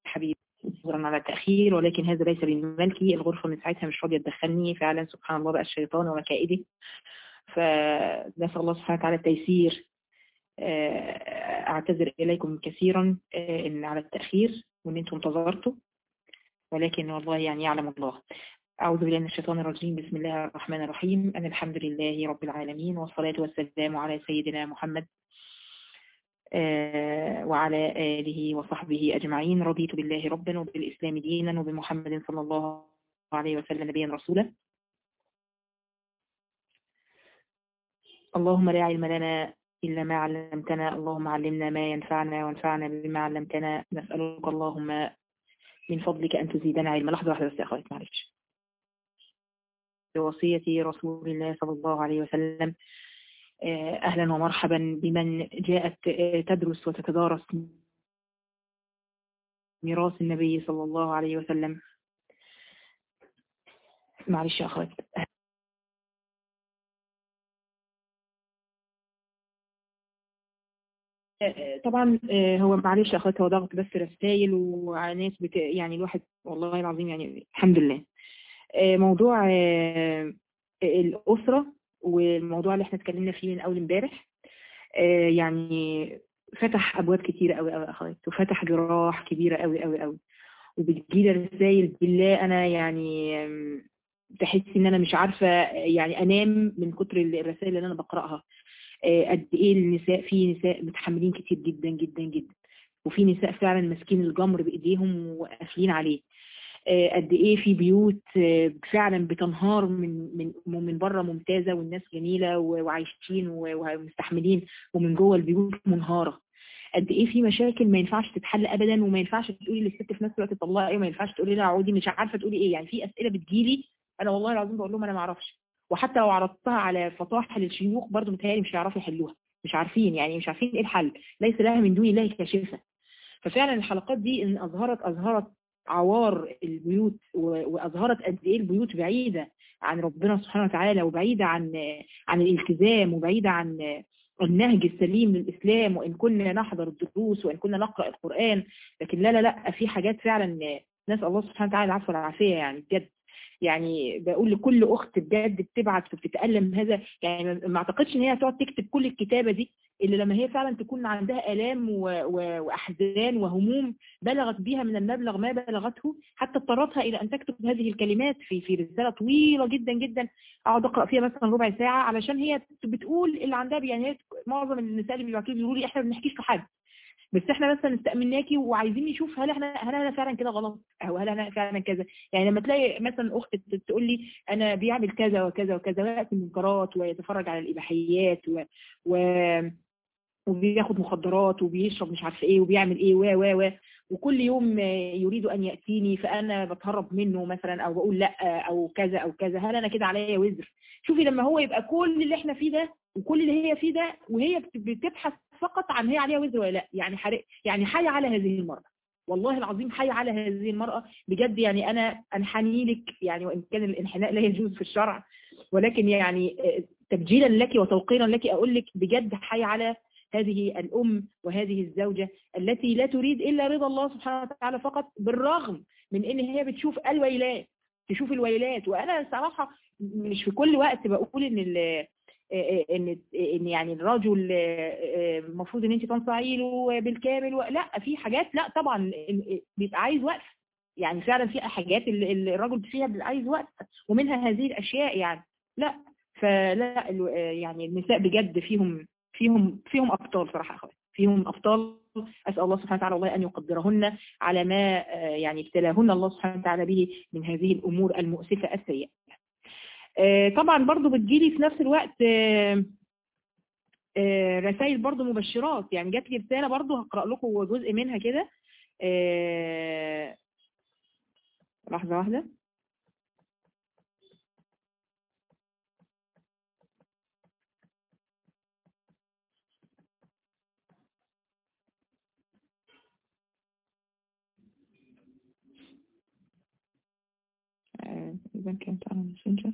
حبيبي عذرا على التأخير ولكن هذا ليس من ملكي الغرفة من ساعتها مش راضية تدخلني فعلا سبحان الله بقى الشيطان ومكائده فنسأل الله سبحانه وتعالى التيسير أعتذر إليكم كثيرا إن على التأخير وإن أنتم انتظرتوا ولكن والله يعني يعلم الله أعوذ بالله من الشيطان الرجيم بسم الله الرحمن الرحيم أن الحمد لله رب العالمين والصلاة والسلام على سيدنا محمد وعلى آله وصحبه أجمعين رضيت بالله ربا وبالإسلام دينا وبمحمد صلى الله عليه وسلم نبيا رسولا اللهم لا علم لنا إلا ما علمتنا اللهم علمنا ما ينفعنا وانفعنا بما علمتنا نسألك اللهم من فضلك أن تزيدنا علما لحظة واحدة بس يا أخوات معلش بوصية رسول الله صلى الله عليه وسلم أهلا ومرحبا بمن جاءت تدرس وتتدارس ميراث النبي صلى الله عليه وسلم معلش يا أخوات طبعا هو معلش يا اخوات هو ضغط بس رسائل وناس بت... يعني الواحد والله العظيم يعني الحمد لله موضوع الأسرة والموضوع اللي احنا اتكلمنا فيه من أول امبارح يعني فتح أبواب كتيرة قوي قوي أخوات وفتح جراح كبيرة قوي قوي قوي وبتجيلي رسائل بالله أنا يعني تحس إن أنا مش عارفة يعني أنام من كتر الرسائل اللي أنا بقرأها قد ايه النساء في نساء متحملين كتير جدا جدا جدا وفي نساء فعلا ماسكين الجمر بايديهم وقافلين عليه قد ايه في بيوت فعلا بتنهار من من من بره ممتازه والناس جميله وعايشين ومستحملين ومن جوه البيوت منهاره قد ايه في مشاكل ما ينفعش تتحل ابدا وما ينفعش تقولي للست في نفس الوقت طلقي وما ينفعش تقولي لها عودي مش عارفه تقولي ايه يعني في اسئله بتجيلي انا والله العظيم بقول لهم انا ما اعرفش وحتى لو عرضتها على فطاحة للشيوخ برضو متهيألي مش هيعرفوا يحلوها مش عارفين يعني مش عارفين ايه الحل ليس لها من دون الله كاشفة ففعلا الحلقات دي ان اظهرت اظهرت عوار البيوت واظهرت قد ايه البيوت بعيدة عن ربنا سبحانه وتعالى وبعيدة عن عن الالتزام وبعيدة عن النهج السليم للإسلام وإن كنا نحضر الدروس وإن كنا نقرأ القرآن لكن لا لا لا في حاجات فعلا نسأل الله سبحانه وتعالى العفو والعافية يعني بجد يعني بقول لكل اخت بجد بتبعت وبتتألم هذا يعني ما اعتقدش ان هي هتقعد تكتب كل الكتابة دي الا لما هي فعلا تكون عندها الام و... و... واحزان وهموم بلغت بها من المبلغ ما بلغته حتى اضطرتها الى ان تكتب هذه الكلمات في في رسالة طويلة جدا جدا اقعد اقرا فيها مثلا ربع ساعة علشان هي بتقول اللي عندها يعني هي معظم النساء اللي بيبعتوا لي بيقولوا لي احنا ما بنحكيش لحد بس احنا مثلا استأمناكي وعايزين نشوف هل احنا هل انا فعلا كده غلط او هل انا فعلا كذا يعني لما تلاقي مثلا اخت تقول لي انا بيعمل كذا وكذا وكذا ويأتي المنكرات ويتفرج على الاباحيات و, و... وبياخد مخدرات وبيشرب مش عارف ايه وبيعمل ايه و و و وكل يوم يريد ان ياتيني فانا بتهرب منه مثلا او بقول لا او كذا او كذا هل انا كده عليا وزر شوفي لما هو يبقى كل اللي احنا فيه ده وكل اللي هي فيه ده وهي بتبحث فقط عن هي عليها وزر ولا لا يعني حرق يعني حي على هذه المرأة والله العظيم حي على هذه المرأة بجد يعني أنا أنحني لك يعني وإن كان الانحناء لا يجوز في الشرع ولكن يعني تبجيلا لك وتوقيرا لك أقول لك بجد حي على هذه الأم وهذه الزوجة التي لا تريد إلا رضا الله سبحانه وتعالى فقط بالرغم من إن هي بتشوف الويلات تشوف الويلات وأنا صراحة مش في كل وقت بقول إن ان ان يعني الرجل المفروض ان انت تنصعي له بالكامل و... لا في حاجات لا طبعا بيبقى عايز وقت يعني فعلا في حاجات الرجل فيها بيبقى عايز وقت ومنها هذه الاشياء يعني لا فلا يعني النساء بجد فيهم فيهم فيهم ابطال صراحه اخوات فيهم ابطال اسال الله سبحانه وتعالى الله ان يقدرهن على ما يعني ابتلاهن الله سبحانه وتعالى به من هذه الامور المؤسفه السيئه طبعا برضو بتجيلي في نفس الوقت رسائل برضو مبشرات يعني جات لي رسالة برضو هقرأ لكم جزء منها كده لحظة واحدة إذا كانت على ماسنجر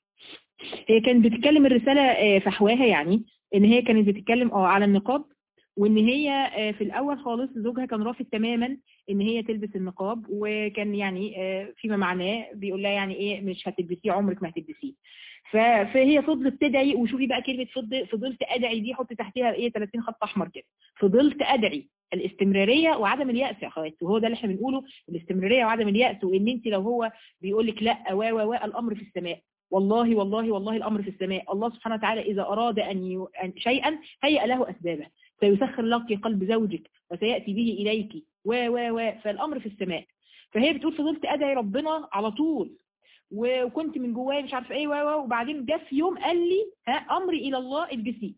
هي كانت بتتكلم الرسالة فحواها يعني ان هي كانت بتتكلم اه على النقاب وان هي آه، في الاول خالص زوجها كان رافض تماما ان هي تلبس النقاب وكان يعني آه، فيما معناه بيقول لها يعني ايه مش هتلبسيه عمرك ما هتلبسيه ف- فهي فضلت تدعي وشوفي بقى كلمه فض- فضلت ادعي دي حط تحتها ايه 30 خط احمر كده فضلت ادعي الاستمراريه وعدم الياس يا اخواتي وهو ده اللي احنا بنقوله الاستمراريه وعدم الياس وان انت لو هو بيقول لك لا و و و الامر في السماء والله والله والله الامر في السماء الله سبحانه وتعالى اذا اراد ان ي... أن- شيئا هيأ له اسبابه سيسخر لك قلب زوجك وسياتي به اليك و و و فالامر في السماء فهي بتقول فضلت ادعي ربنا على طول و- وكنت من جوايا مش عارفه ايه و و وبعدين جه في يوم قال لي ها امري الى الله البسي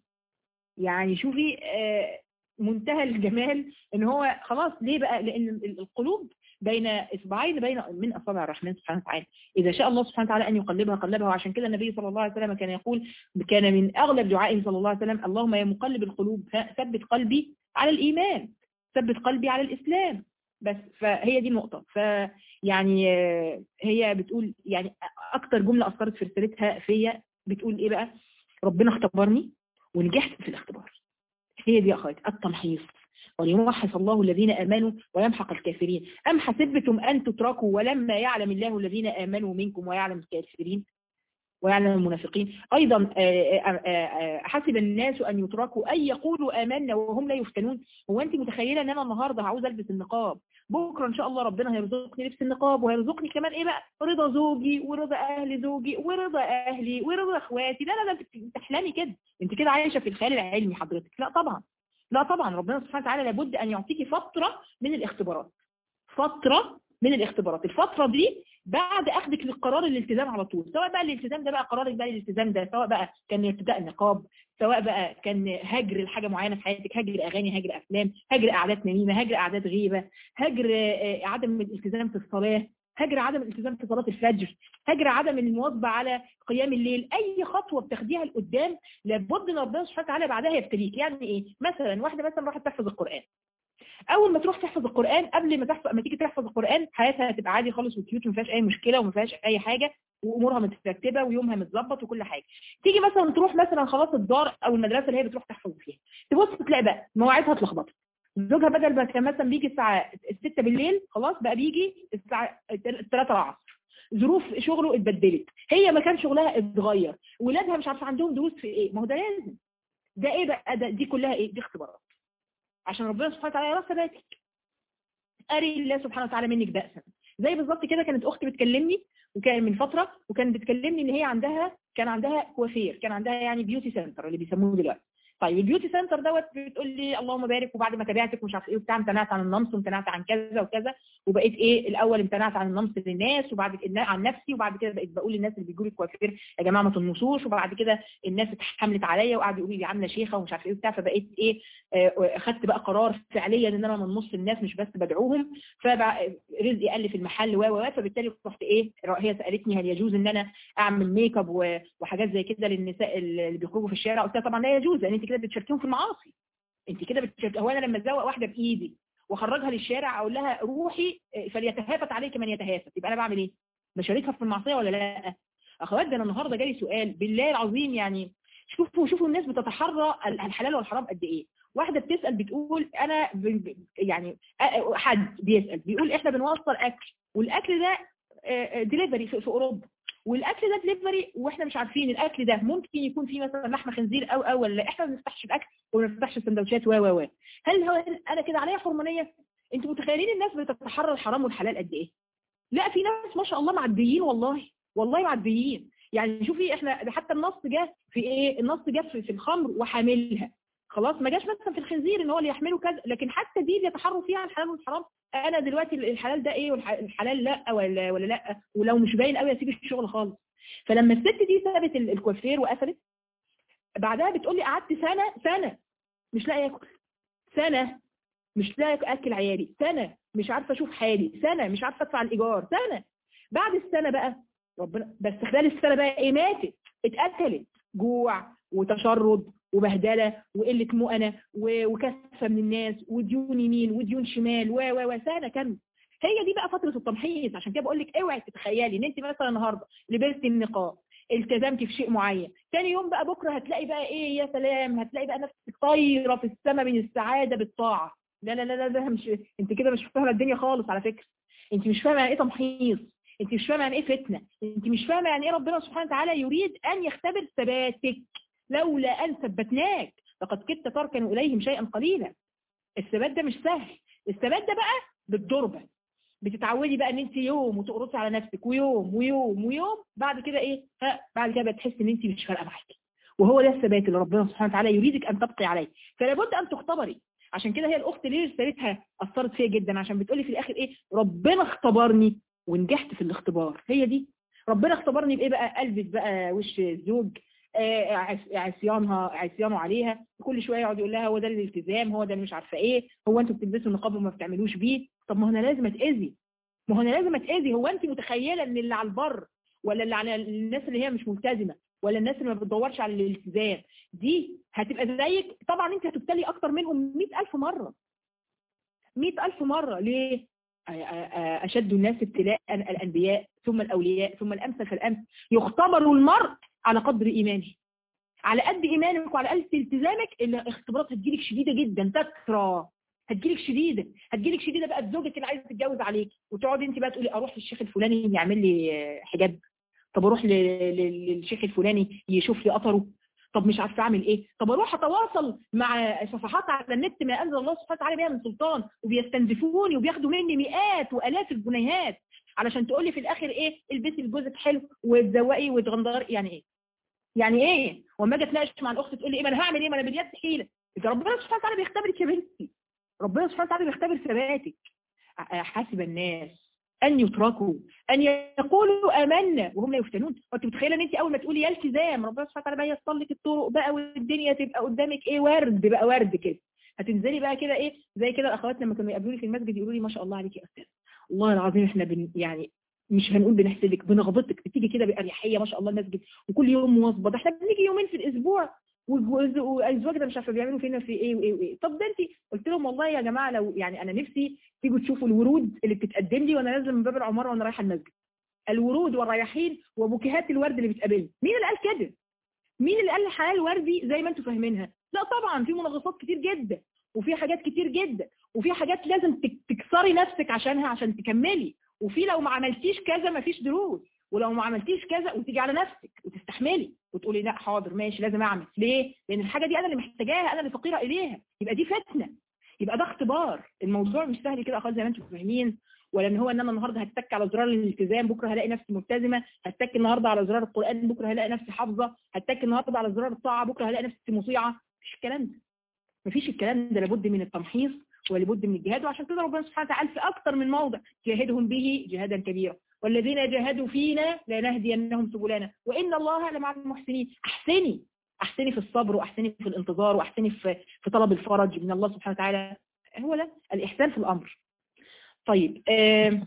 يعني شوفي آه، منتهى الجمال ان هو خلاص ليه بقى لان ال- القلوب بين اصبعين بين من اصابع الرحمن سبحانه وتعالى اذا شاء الله سبحانه وتعالى ان يقلبها قلبها وعشان كده النبي صلى الله عليه وسلم كان يقول كان من اغلب دعائه صلى الله عليه وسلم اللهم يا مقلب القلوب ها، ثبت قلبي على الايمان ثبت قلبي على الاسلام بس فهي دي النقطه فيعني آه، هي بتقول يعني اكتر جمله اثرت في رسالتها فيا بتقول ايه بقى ربنا اختبرني ونجحت في الاختبار هي دي يا اخواتي التمحيص وليمحص الله الذين امنوا ويمحق الكافرين ام حسبتم ان تتركوا ولما يعلم الله الذين امنوا منكم ويعلم الكافرين ويعلم المنافقين ايضا آه، آه، آه، حسب الناس ان يتركوا ان يقولوا امنا وهم لا يفتنون هو انت متخيله ان انا النهارده عاوز البس النقاب بكره ان شاء الله ربنا هيرزقني لبس النقاب وهيرزقني كمان ايه بقى رضا زوجي ورضا اهل زوجي ورضا اهلي ورضا اخواتي لا لا لا انت تحلمي كده انت كده عايشه في الخيال العلمي حضرتك لا طبعا لا طبعا ربنا سبحانه وتعالى لابد ان يعطيكي فتره من الاختبارات فتره من الاختبارات الفتره دي بعد اخذك للقرار الالتزام على طول سواء بقى الالتزام ده بقى قرارك بقى الالتزام ده سواء بقى كان ارتداء النقاب سواء بقى كان هجر لحاجه معينه في حياتك هجر اغاني هجر افلام هجر قعدات نميمه هجر قعدات غيبه هجر آه، عدم الالتزام في الصلاه هجر عدم الالتزام في صلاه الفجر هجر عدم المواظبه على قيام الليل اي خطوه بتاخديها لقدام لابد ان ربنا سبحانه وتعالى بعدها يبتليك يعني ايه مثلا واحده مثلا راحت تحفظ القران اول ما تروح تحفظ القران قبل ما تحفظ ما تيجي تحفظ القران حياتها هتبقى عادي خالص وكيوت وما فيهاش اي مشكله وما فيهاش اي حاجه وامورها مترتبه ويومها متظبط وكل حاجه تيجي مثلا تروح مثلا خلاص الدار او المدرسه اللي هي بتروح تحفظ فيها تبص تلاقي بقى مواعيدها اتلخبطت زوجها بدل ما كان مثلا بيجي الساعه 6 بالليل خلاص بقى بيجي الساعه 3 العصر ظروف شغله اتبدلت هي مكان شغلها اتغير ولادها مش عارفه عندهم دروس في ايه ما هو ده لازم ده ايه بقى ده دي كلها ايه دي اختبارات عشان ربنا سبحانه وتعالى يرى ثباتك اري الله سبحانه وتعالى منك بأسا زي بالظبط كده كانت اختي بتكلمني وكان من فتره وكانت بتكلمني ان هي عندها كان عندها كوافير كان عندها يعني بيوتي سنتر اللي بيسموه دلوقتي طيب البيوتي سنتر دوت بتقول لي اللهم بارك وبعد ما تابعتك ومش عارف ايه وبتاع امتنعت عن النمص وامتنعت عن كذا وكذا وبقيت ايه الاول امتنعت عن النمص للناس وبعد كده عن نفسي وبعد كده بقيت بقول للناس اللي بيجوا لي كوافير يا جماعه ما تنصوش وبعد كده الناس اتحملت عليا وقعدوا يقولوا لي عامله شيخه ومش عارف ايه وبتاع فبقيت ايه آه، خدت بقى قرار فعليا ان انا من نص الناس مش بس بدعوهم فبقى رزقي قل في المحل و و و فبالتالي رحت ايه هي سالتني هل يجوز ان انا اعمل ميك اب و- وحاجات زي كده للنساء اللي بيخرجوا في الشارع قلت لها طبعا لا يجوز لان انت كده بتشاركيهم في المعاصي انت كده بتشارك هو انا لما ازوق واحده بايدي واخرجها للشارع اقول لها روحي آه، فليتهافت عليك من يتهافت يبقى انا بعمل ايه بشاركها في المعصيه ولا لا اخوات ده انا النهارده جالي سؤال بالله العظيم يعني شوفوا شوفوا الناس بتتحرى ال- الحلال والحرام قد ايه واحده بتسال بتقول انا ب... ب- يعني أ- حد بيسال بيقول احنا بنوصل اكل والاكل ده ديليفري في, في اوروبا والاكل ده دليفري واحنا مش عارفين الاكل ده ممكن يكون فيه مثلا لحمه خنزير او او ولا لا. احنا ما بنفتحش الاكل وما بنفتحش السندوتشات و و و هل هو انا كده عليا حرمانيه انتوا متخيلين الناس بتتحرى الحرام والحلال قد ايه لا في ناس ما شاء الله معديين والله والله معديين يعني شوفي احنا ده حتى النص جه في ايه النص جه في في الخمر وحاملها خلاص ما جاش مثلا في الخنزير ان هو اللي يحمله كذا لكن حتى دي بيتحروا فيها الحلال والحرام انا دلوقتي الحلال ده ايه والحلال لا ولا ولا لا ولو مش باين قوي اسيب الشغل خالص فلما الست دي سابت ال- الكوافير وقفلت بعدها بتقول لي قعدت سنه سنه مش لاقي اكل سنه مش لاقي اكل عيالي سنه مش عارفه اشوف حالي سنه مش عارفه ادفع الايجار سنه بعد السنه بقى ربنا بس خلال السنه بقى ايه ماتت اتقتلت جوع وتشرد وبهدله وقله مؤنه و- وكسفه من الناس وديون يمين وديون شمال و و و سنه كامله هي دي بقى فتره التمحيص عشان كده بقول لك اوعي تتخيلي ان انت مثلا النهارده لبستي النقاب التزمتي في شيء معين تاني يوم بقى بكره هتلاقي بقى ايه يا سلام هتلاقي بقى نفسك طايره في السماء من السعاده بالطاعه لا لا لا لا ده مش انت كده مش فاهمه الدنيا خالص على فكره انت مش فاهمه يعني ايه تمحيص انت مش فاهمه يعني ايه فتنه انت مش فاهمه يعني ايه ربنا سبحانه وتعالى يريد ان يختبر ثباتك لولا ان ثبتناك لقد كدت تركن اليهم شيئا قليلا الثبات ده مش سهل الثبات ده بقى بالضربه بتتعودي بقى ان انت يوم وتقرصي على نفسك ويوم ويوم ويوم بعد كده ايه ها بعد كده بتحسي ان انت مش فارقه معاكي وهو ده الثبات اللي ربنا سبحانه وتعالى يريدك ان تبقي عليه فلا بد ان تختبري عشان كده هي الاخت ليه رسالتها اثرت فيا جدا عشان بتقولي في الاخر ايه ربنا اختبرني ونجحت في الاختبار هي دي ربنا اختبرني بايه بقى البس بقى وش الزوج آه عصيانها عصيانه عليها كل شويه يقعد يقول لها هو ده الالتزام هو ده اللي مش عارفه ايه هو انتوا بتلبسوا النقاب وما بتعملوش بيه طب ما هو انا لازم اتاذي ما هو انا لازم اتاذي هو انت متخيله ان اللي على البر ولا اللي على الناس اللي هي مش ملتزمه ولا الناس اللي ما بتدورش على الالتزام دي هتبقى زيك طبعا انت هتبتلي اكتر منهم 100000 مره 100000 مره ليه اشد الناس ابتلاء الانبياء ثم الاولياء ثم الامثل فالامثل يختبر المرء على قدر ايمانه على قد ايمانك وعلى قد التزامك الاختبارات هتجيلك شديده جدا تكرى هتجيلك شديده هتجيلك شديده بقى بزوجك اللي عايزه تتجوز عليك وتقعدي انت بقى تقولي اروح للشيخ الفلاني يعمل لي حجاب طب اروح للشيخ الفلاني يشوف لي اثره طب مش عارفه اعمل ايه طب اروح اتواصل مع صفحات على النت ما انزل الله سبحانه وتعالى بيها من سلطان وبيستنزفوني وبياخدوا مني مئات والاف الجنيهات علشان تقول لي في الاخر ايه البسي لجوزك حلو وتزوقي وتغندري يعني ايه يعني ايه واما اجي اتناقش مع الاخت تقول لي ايه ما انا هعمل ايه ما انا باليد حيله ربنا سبحانه وتعالى بيختبرك يا بنتي ربنا سبحانه وتعالى بيختبر ثباتك حاسب الناس أن يتركوا أن يقولوا آمنا وهم لا يفتنون وأنت متخيلة أن أنت أول ما تقولي يا التزام ربنا سبحانه وتعالى بقى يصل لك الطرق بقى والدنيا تبقى قدامك إيه ورد بقى ورد كده هتنزلي بقى كده إيه زي كده الأخوات لما كانوا يقابلوني في المسجد يقولوا لي ما شاء الله عليك يا أستاذ والله العظيم إحنا بن يعني مش هنقول بنحسدك بنغبطك بتيجي كده بأريحية ما شاء الله المسجد وكل يوم مواظبة ده احنا بنيجي يومين في الأسبوع والازواج ده مش عارفه بيعملوا فينا في ايه وايه وايه طب ده انت قلت لهم والله يا جماعه لو يعني انا نفسي تيجوا تشوفوا الورود اللي بتتقدم لي وانا نازله من باب العماره وانا رايحه المسجد الورود والرياحين وبوكيهات الورد اللي بتقابلني مين اللي قال كده مين اللي قال الحياه الوردي زي ما انتم فاهمينها لا طبعا في منغصات كتير جدا وفي حاجات كتير جدا وفي حاجات لازم تكسري نفسك عشانها عشان تكملي وفي لو ما عملتيش كذا ما فيش دروس ولو ما عملتيش كذا وتيجي على نفسك وتستحملي وتقولي لا حاضر ماشي لازم اعمل ليه لان الحاجه دي انا اللي محتاجاها انا اللي فقيره اليها يبقى دي فتنه يبقى ده اختبار الموضوع مش سهل كده خالص زي ما انتم فاهمين ولا ان هو ان انا النهارده هتك على زرار الالتزام بكره هلاقي نفسي ملتزمه هتك النهارده على زرار القران بكره هلاقي نفسي حافظه هتك النهارده على زرار الطاعه بكره هلاقي نفسي مطيعه مفيش الكلام ده مفيش الكلام ده لابد من التمحيص ولابد من الجهاد وعشان كده ربنا سبحانه وتعالى في اكثر من موضع جاهدهم به جهادا كبيرا والذين جاهدوا فينا لنهدينهم سبلنا وإن الله لمع المحسنين أحسني أحسني في الصبر وأحسني في الانتظار وأحسني في, في طلب الفرج من الله سبحانه وتعالى هو ده الإحسان في الأمر طيب آه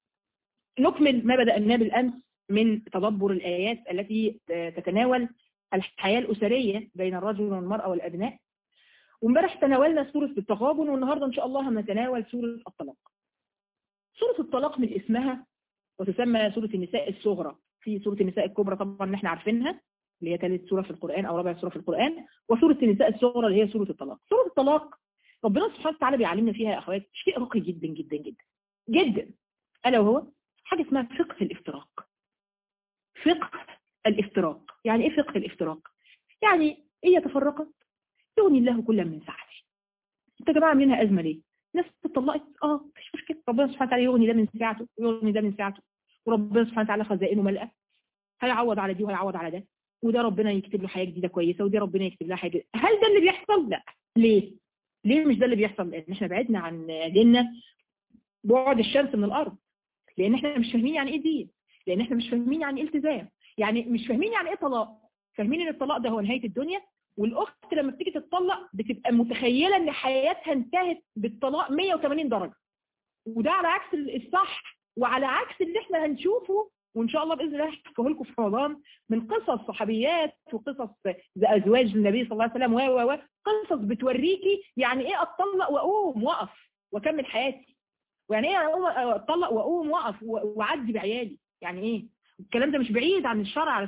نكمل ما بدأناه بالأمس من تدبر الآيات التي تتناول الحياة الأسرية بين الرجل والمرأة والأبناء وامبارح تناولنا سورة التغابن والنهاردة إن شاء الله هنتناول سورة الطلاق سورة الطلاق من اسمها وتسمى سورة النساء الصغرى في سورة النساء الكبرى طبعا احنا عارفينها اللي هي ثالث سورة في القرآن أو رابع سورة في القرآن وسورة النساء الصغرى اللي هي سورة الطلاق سورة الطلاق ربنا سبحانه وتعالى بيعلمنا فيها يا أخوات شيء راقي جدا جدا جدا جدا ألا وهو حاجة اسمها فقه الافتراق فقه الافتراق يعني ايه فقه الافتراق يعني ايه يتفرقت يغني الله كل من سعته انت يا جماعه عاملينها ازمه ليه ناس اتطلقت اه مفيش مشكله ربنا سبحانه وتعالى يغني ده من سعته ويغني ده من سعته وربنا سبحانه وتعالى خزائنه ملأة هيعوض على دي وهيعوض على ده وده ربنا يكتب له حياه جديده كويسه ودي ربنا يكتب لها حاجه هل ده اللي بيحصل لا ليه ليه مش ده اللي بيحصل لان احنا بعدنا عن ديننا بعد الشمس من الارض لان احنا مش فاهمين يعني ايه دين لان احنا مش فاهمين يعني ايه التزام يعني مش فاهمين يعني ايه طلاق فاهمين ان الطلاق ده هو نهايه الدنيا والاخت لما بتيجي تتطلق بتبقى متخيله ان حياتها انتهت بالطلاق 180 درجه وده على عكس الصح وعلى عكس اللي احنا هنشوفه وان شاء الله باذن الله هحكيه لكم في رمضان من قصص صحابيات وقصص ازواج النبي صلى الله عليه وسلم و و قصص بتوريكي يعني ايه اتطلق واقوم واقف واكمل حياتي ويعني ايه اتطلق واقوم واقف واعدي بعيالي يعني ايه الكلام ده مش بعيد عن الشرع على فكره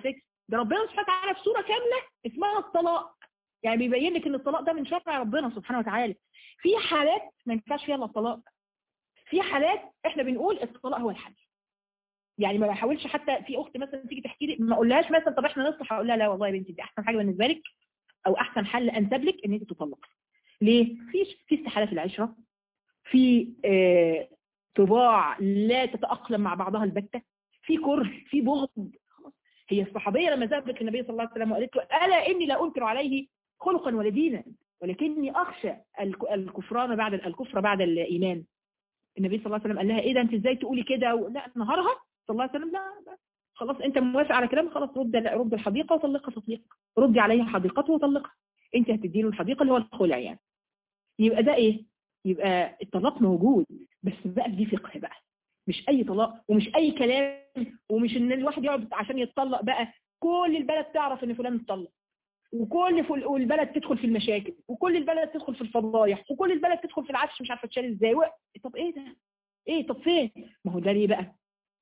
ده ربنا سبحانه وتعالى في سوره كامله اسمها الطلاق يعني بيبين لك ان الطلاق ده من شرع ربنا سبحانه وتعالى في حالات ما ينفعش فيها الا الطلاق في حالات احنا بنقول الطلاق هو الحل يعني ما بحاولش حتى في اخت مثلا تيجي تحكي لي ما اقولهاش مثلا طب احنا نصلح اقول لها لا والله يا بنتي دي احسن حاجه بالنسبه لك او احسن حل انسب لك ان انت تطلقي ليه في في استحاله في العشره في آه طباع لا تتاقلم مع بعضها البته في كره في بغض هي الصحابيه لما ذهبت للنبي صلى الله عليه وسلم وقالت له الا اني لا انكر عليه خلقا ولا دينا ولكني اخشى الكفران بعد الكفر بعد الايمان النبي صلى الله عليه وسلم قال لها ايه ده انت ازاي تقولي كده لا نهارها صلى الله عليه وسلم لا, لا خلاص انت موافق على كلام خلاص رد رد الحديقه وطلقها تطليق ردي عليها حديقته وطلقها انت هتدي له الحديقه اللي هو الخلع يعني يبقى ده ايه يبقى الطلاق موجود بس بقى دي فقه بقى مش اي طلاق ومش اي كلام ومش ان الواحد يقعد عشان يتطلق بقى كل البلد تعرف ان فلان اتطلق وكل فل... والبلد تدخل في المشاكل وكل البلد تدخل في الفضايح وكل البلد تدخل في العفش مش عارفه تشال ازاي و... طب ايه ده ايه طب فين ما هو ده ليه بقى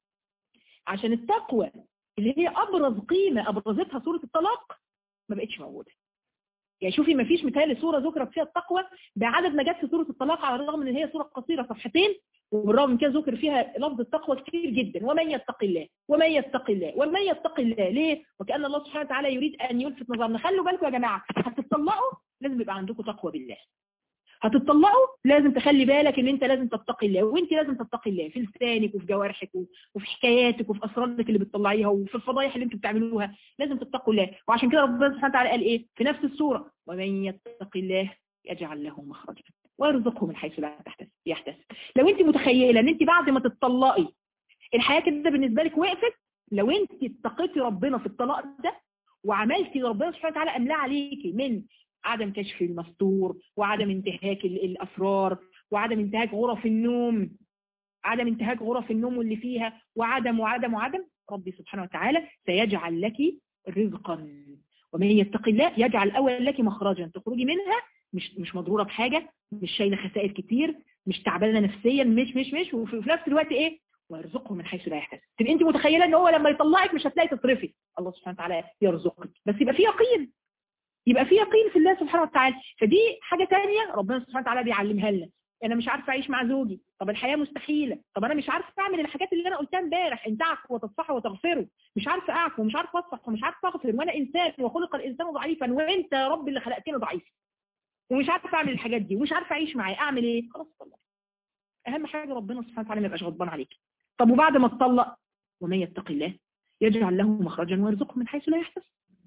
عشان التقوى اللي هي ابرز قيمه ابرزتها سوره الطلاق ما بقتش موجوده يعني شوفي ما فيش مثال سوره ذكرت فيها التقوى بعدد ما جت في سوره الطلاق على الرغم ان هي سوره قصيره صفحتين وبالرغم من كده ذكر فيها لفظ التقوى كتير جدا ومن يتق الله ومن يتق الله ومن يتق الله ليه وكأن الله سبحانه وتعالى يريد أن يلفت نظرنا خلوا بالكم يا جماعة هتطلقوا لازم يبقى عندكم تقوى بالله هتطلقوا لازم تخلي بالك ان انت لازم تتقي الله وانت لازم تتقي الله في لسانك وفي جوارحك وفي حكاياتك وفي اسرارك اللي بتطلعيها وفي الفضايح اللي انتوا بتعملوها لازم تتقوا الله وعشان كده ربنا سبحانه وتعالى قال ايه في نفس السوره ومن يتق الله يجعل له مخرجا ويرزقه من حيث لا يحتسب لو انت متخيله ان انت بعد ما تتطلقي الحياه كده بالنسبه لك وقفت لو انت اتقيتي ربنا في الطلاق ده وعملتي ربنا سبحانه وتعالى املاه عليكي من عدم كشف المستور وعدم انتهاك الاسرار وعدم انتهاك غرف النوم عدم انتهاك غرف النوم واللي فيها وعدم وعدم وعدم ربي سبحانه وتعالى سيجعل لك رزقا ومن يتق الله يجعل اول لك مخرجا تخرجي منها مش مش مضروره بحاجه مش شايله خسائر كتير مش تعبانه نفسيا مش مش مش وفي نفس الوقت ايه ويرزقه من حيث لا يحتسب تبقى انت متخيله ان هو لما يطلعك مش هتلاقي تصرفي الله سبحانه وتعالى يرزقك بس يبقى في يقين يبقى في يقين في الله سبحانه وتعالى فدي حاجه ثانيه ربنا سبحانه وتعالى بيعلمها لنا انا مش عارفه اعيش مع زوجي طب الحياه مستحيله طب انا مش عارفه اعمل الحاجات اللي انا قلتها امبارح ان تعفو وتصفحوا وتغفروا مش عارفه اعفو ومش عارفه اصفح ومش عارفه اغفر وانا انسان وخلق الانسان ضعيفا وانت يا رب اللي خلقتني ضعيف ومش عارفه اعمل الحاجات دي ومش عارفه اعيش معاه اعمل ايه خلاص طلق اهم حاجه ربنا سبحانه وتعالى ما يبقاش غضبان عليك طب وبعد ما تطلق ومن يتق الله يجعل له مخرجا ويرزقه من حيث لا يحتسب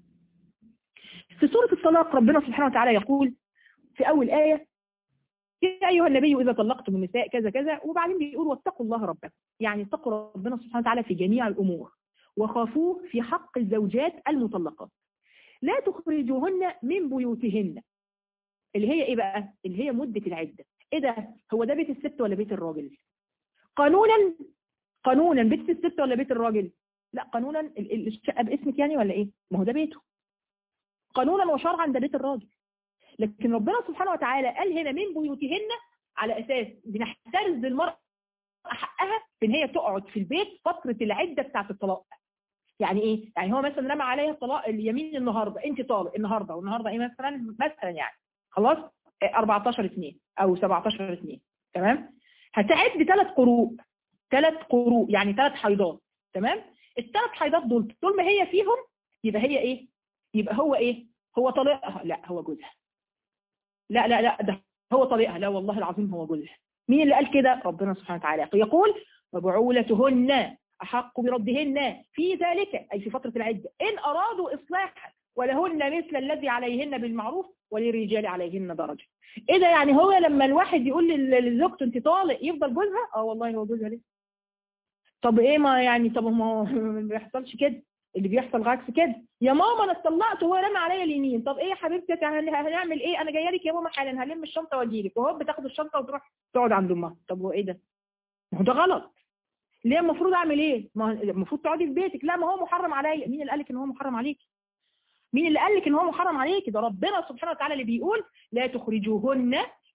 في سورة الطلاق ربنا سبحانه وتعالى يقول في أول آية يا أيها النبي إذا طلقتم النساء كذا كذا وبعدين بيقول واتقوا الله ربكم يعني اتقوا ربنا سبحانه وتعالى في جميع الأمور وخافوه في حق الزوجات المطلقات لا تخرجوهن من بيوتهن اللي هي ايه بقى اللي هي مدة العدة ايه ده هو ده بيت الست ولا بيت الراجل قانونا قانونا بيت الست ولا بيت الراجل لا قانونا الشقة باسمك يعني ولا ايه ما هو ده بيته قانونا وشرعا ده بيت الراجل لكن ربنا سبحانه وتعالى قال هنا من بيوتهن على اساس بنحترز المرأة حقها في ان هي تقعد في البيت فترة العدة بتاعت الطلاق يعني ايه يعني هو مثلا رمى عليها الطلاق اليمين النهارده انت طالق النهارده والنهارده ايه مثلا مثلا يعني خلاص 14 2 او 17 2 تمام هتعد ثلاث قروء ثلاث قروء يعني ثلاث حيضات تمام الثلاث حيضات دول طول ما هي فيهم يبقى هي ايه يبقى هو ايه هو طليقها لا هو جوزها لا لا لا ده هو طليقها لا والله العظيم هو جوزها مين اللي قال كده ربنا سبحانه وتعالى يقول وبعولتهن أحق بردهن في ذلك أي في فترة العدة إن أرادوا إصلاحا ولهن مثل الذي عليهن بالمعروف وللرجال عليهن درجة إيه ده يعني هو لما الواحد يقول لزوجته أنت طالق يفضل جوزها اه والله هو جوزها ليه طب إيه ما يعني طب ما ما بيحصلش كده اللي بيحصل عكس كده يا ماما انا اتطلقت وهو رمى عليا اليمين طب ايه يا حبيبتي هنعمل ايه انا جايه لك يا ماما حالا هلم الشنطه واجي لك وهو بتاخد الشنطه وتروح تقعد عند امها طب هو ايه ده ما هو ده غلط ليه المفروض اعمل ايه ما المفروض تقعدي في بيتك لا ما هو محرم عليا مين اللي قال لك ان هو محرم عليك مين اللي قال لك ان هو محرم عليك ده ربنا سبحانه وتعالى اللي بيقول لا تخرجوهن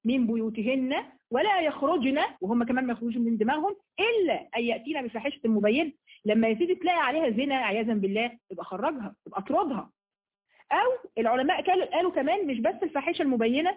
من بيوتهن ولا يخرجن وهم كمان ما يخرجوا من دماغهم الا ان ياتينا بفاحشه مبين لما يا سيدي تلاقي عليها زنا عياذا بالله يبقى خرجها يبقى اطردها او العلماء قالوا قالوا كمان مش بس الفاحشه المبينه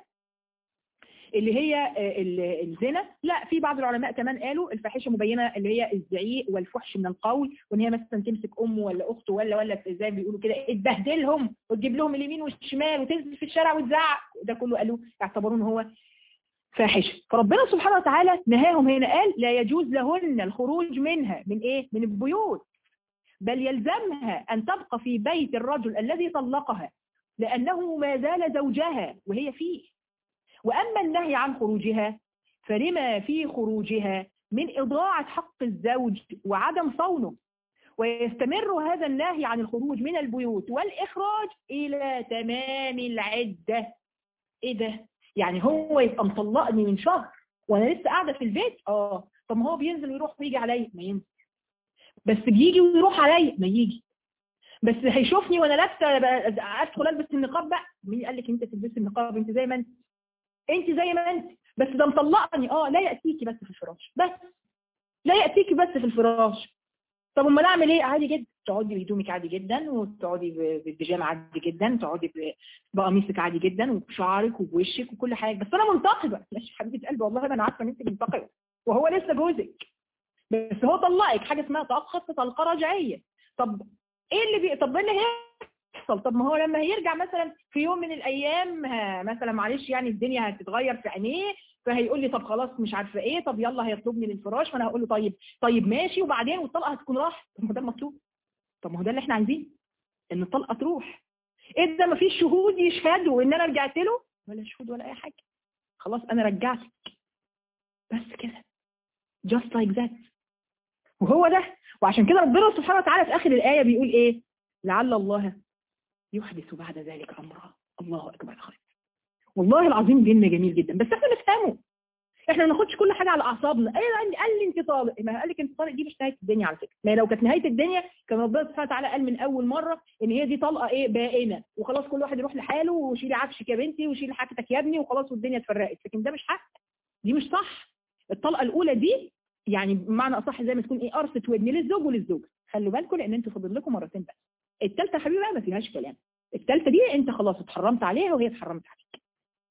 اللي هي الزنا لا في بعض العلماء كمان قالوا الفاحشه مبينه اللي هي الزعيق والفحش من القول وان هي مثلا تمسك امه ولا اخته ولا ولا زي ما بيقولوا كده تبهدلهم وتجيب لهم اليمين والشمال وتنزل في الشارع وتزعق ده كله قالوا يعتبرون هو فاحشه فربنا سبحانه وتعالى نهاهم هنا قال لا يجوز لهن الخروج منها من ايه من البيوت بل يلزمها ان تبقى في بيت الرجل الذي طلقها لانه ما زال زوجها وهي فيه وأما النهي عن خروجها فلما في خروجها من إضاعة حق الزوج وعدم صونه ويستمر هذا النهي عن الخروج من البيوت والإخراج إلى تمام العدة إيه ده؟ يعني هو يبقى مطلقني من شهر وأنا لسه قاعدة في البيت؟ آه طب ما هو بينزل ويروح ويجي عليا ما ينزل بس بيجي ويروح عليا ما يجي بس هيشوفني وانا لابسه ادخل البس النقاب بقى مين قال لك انت تلبسي النقاب انت زي ما انت انت زي ما انت بس ده مطلقني اه لا ياتيكي بس في الفراش بس لا ياتيكي بس في الفراش طب امال اعمل ايه عادي جدا تقعدي بهدومك عادي جدا وتقعدي بالبيجامه عادي جدا تقعدي بقميصك عادي جدا وبشعرك وبوشك وكل حاجه بس انا منتقبه ماشي حبيبه قلبي والله انا عارفه ان انت منتقبه وهو لسه جوزك بس هو طلقك حاجه اسمها طلاق خاصه طلقه رجعيه طب ايه اللي بي... طب ايه اللي هيحصل طب ما هو لما هيرجع مثلا في يوم من الايام مثلا معلش يعني الدنيا هتتغير في عينيه فهيقول لي طب خلاص مش عارفه ايه طب يلا هيطلبني للفراش فانا هقول له طيب طيب ماشي وبعدين والطلقه هتكون راحت طب ما ده المطلوب طب ما هو ده اللي احنا عايزينه ان الطلقه تروح ايه ده ما فيش شهود يشهدوا ان انا رجعت له ولا شهود ولا اي حاجه خلاص انا رجعتك بس كده just like that وهو ده وعشان كده ربنا سبحانه وتعالى في اخر الايه بيقول ايه لعل الله يحدث بعد ذلك امرا الله اكبر خير والله العظيم ديننا جميل جدا بس احنا نفهمه احنا ما ناخدش كل حاجه على اعصابنا ايه قال لي انت طالق ما قال لك انت طالق دي مش نهايه الدنيا على فكره ما لو كانت نهايه الدنيا كان ربنا سبحانه وتعالى قال من اول مره ان هي دي طلقه ايه بائنه وخلاص كل واحد يروح لحاله وشيلي عفشك يا بنتي وشيلي حاجتك يا ابني وخلاص والدنيا اتفرقت لكن ده مش حق دي مش صح الطلقه الاولى دي يعني بمعنى اصح زي ما تكون ايه قرصه ودن للزوج وللزوجه خلوا بالكم لان انتوا فاضل لكم مرتين بس الثالثه يا حبيبي بقى ما فيهاش كلام الثالثه دي انت خلاص اتحرمت عليها وهي اتحرمت عليك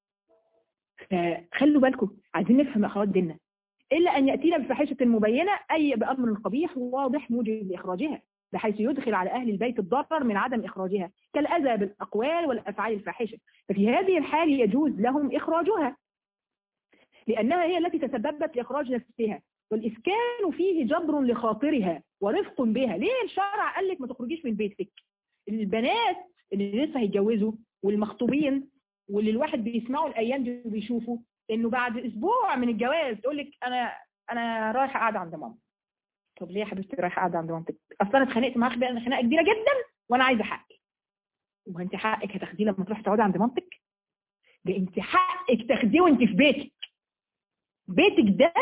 فخلوا بالكم عايزين نفهم اخوات ديننا الا ان ياتينا بفاحشه مبينه اي بامر قبيح واضح موجب لاخراجها بحيث يدخل على اهل البيت الضرر من عدم اخراجها كالاذى بالاقوال والافعال الفاحشه ففي هذه الحال يجوز لهم اخراجها لانها هي التي تسببت لاخراج نفسها والإسكان فيه جبر لخاطرها ورفق بها ليه الشرع قال لك ما تخرجيش من بيتك البنات اللي لسه هيتجوزوا والمخطوبين واللي الواحد بيسمعوا الأيام دي وبيشوفوا إنه بعد أسبوع من الجواز تقول لك أنا أنا رايحة قاعدة عند ماما طب ليه يا حبيبتي رايحة قاعدة عند مامتك أصلا أنا اتخانقت معاك بقى خناقة كبيرة جدا وأنا عايزة حقي وأنت حقك هتاخديه لما تروحي تقعدي عند مامتك ده أنت حقك تاخديه وأنت في بيتك بيتك ده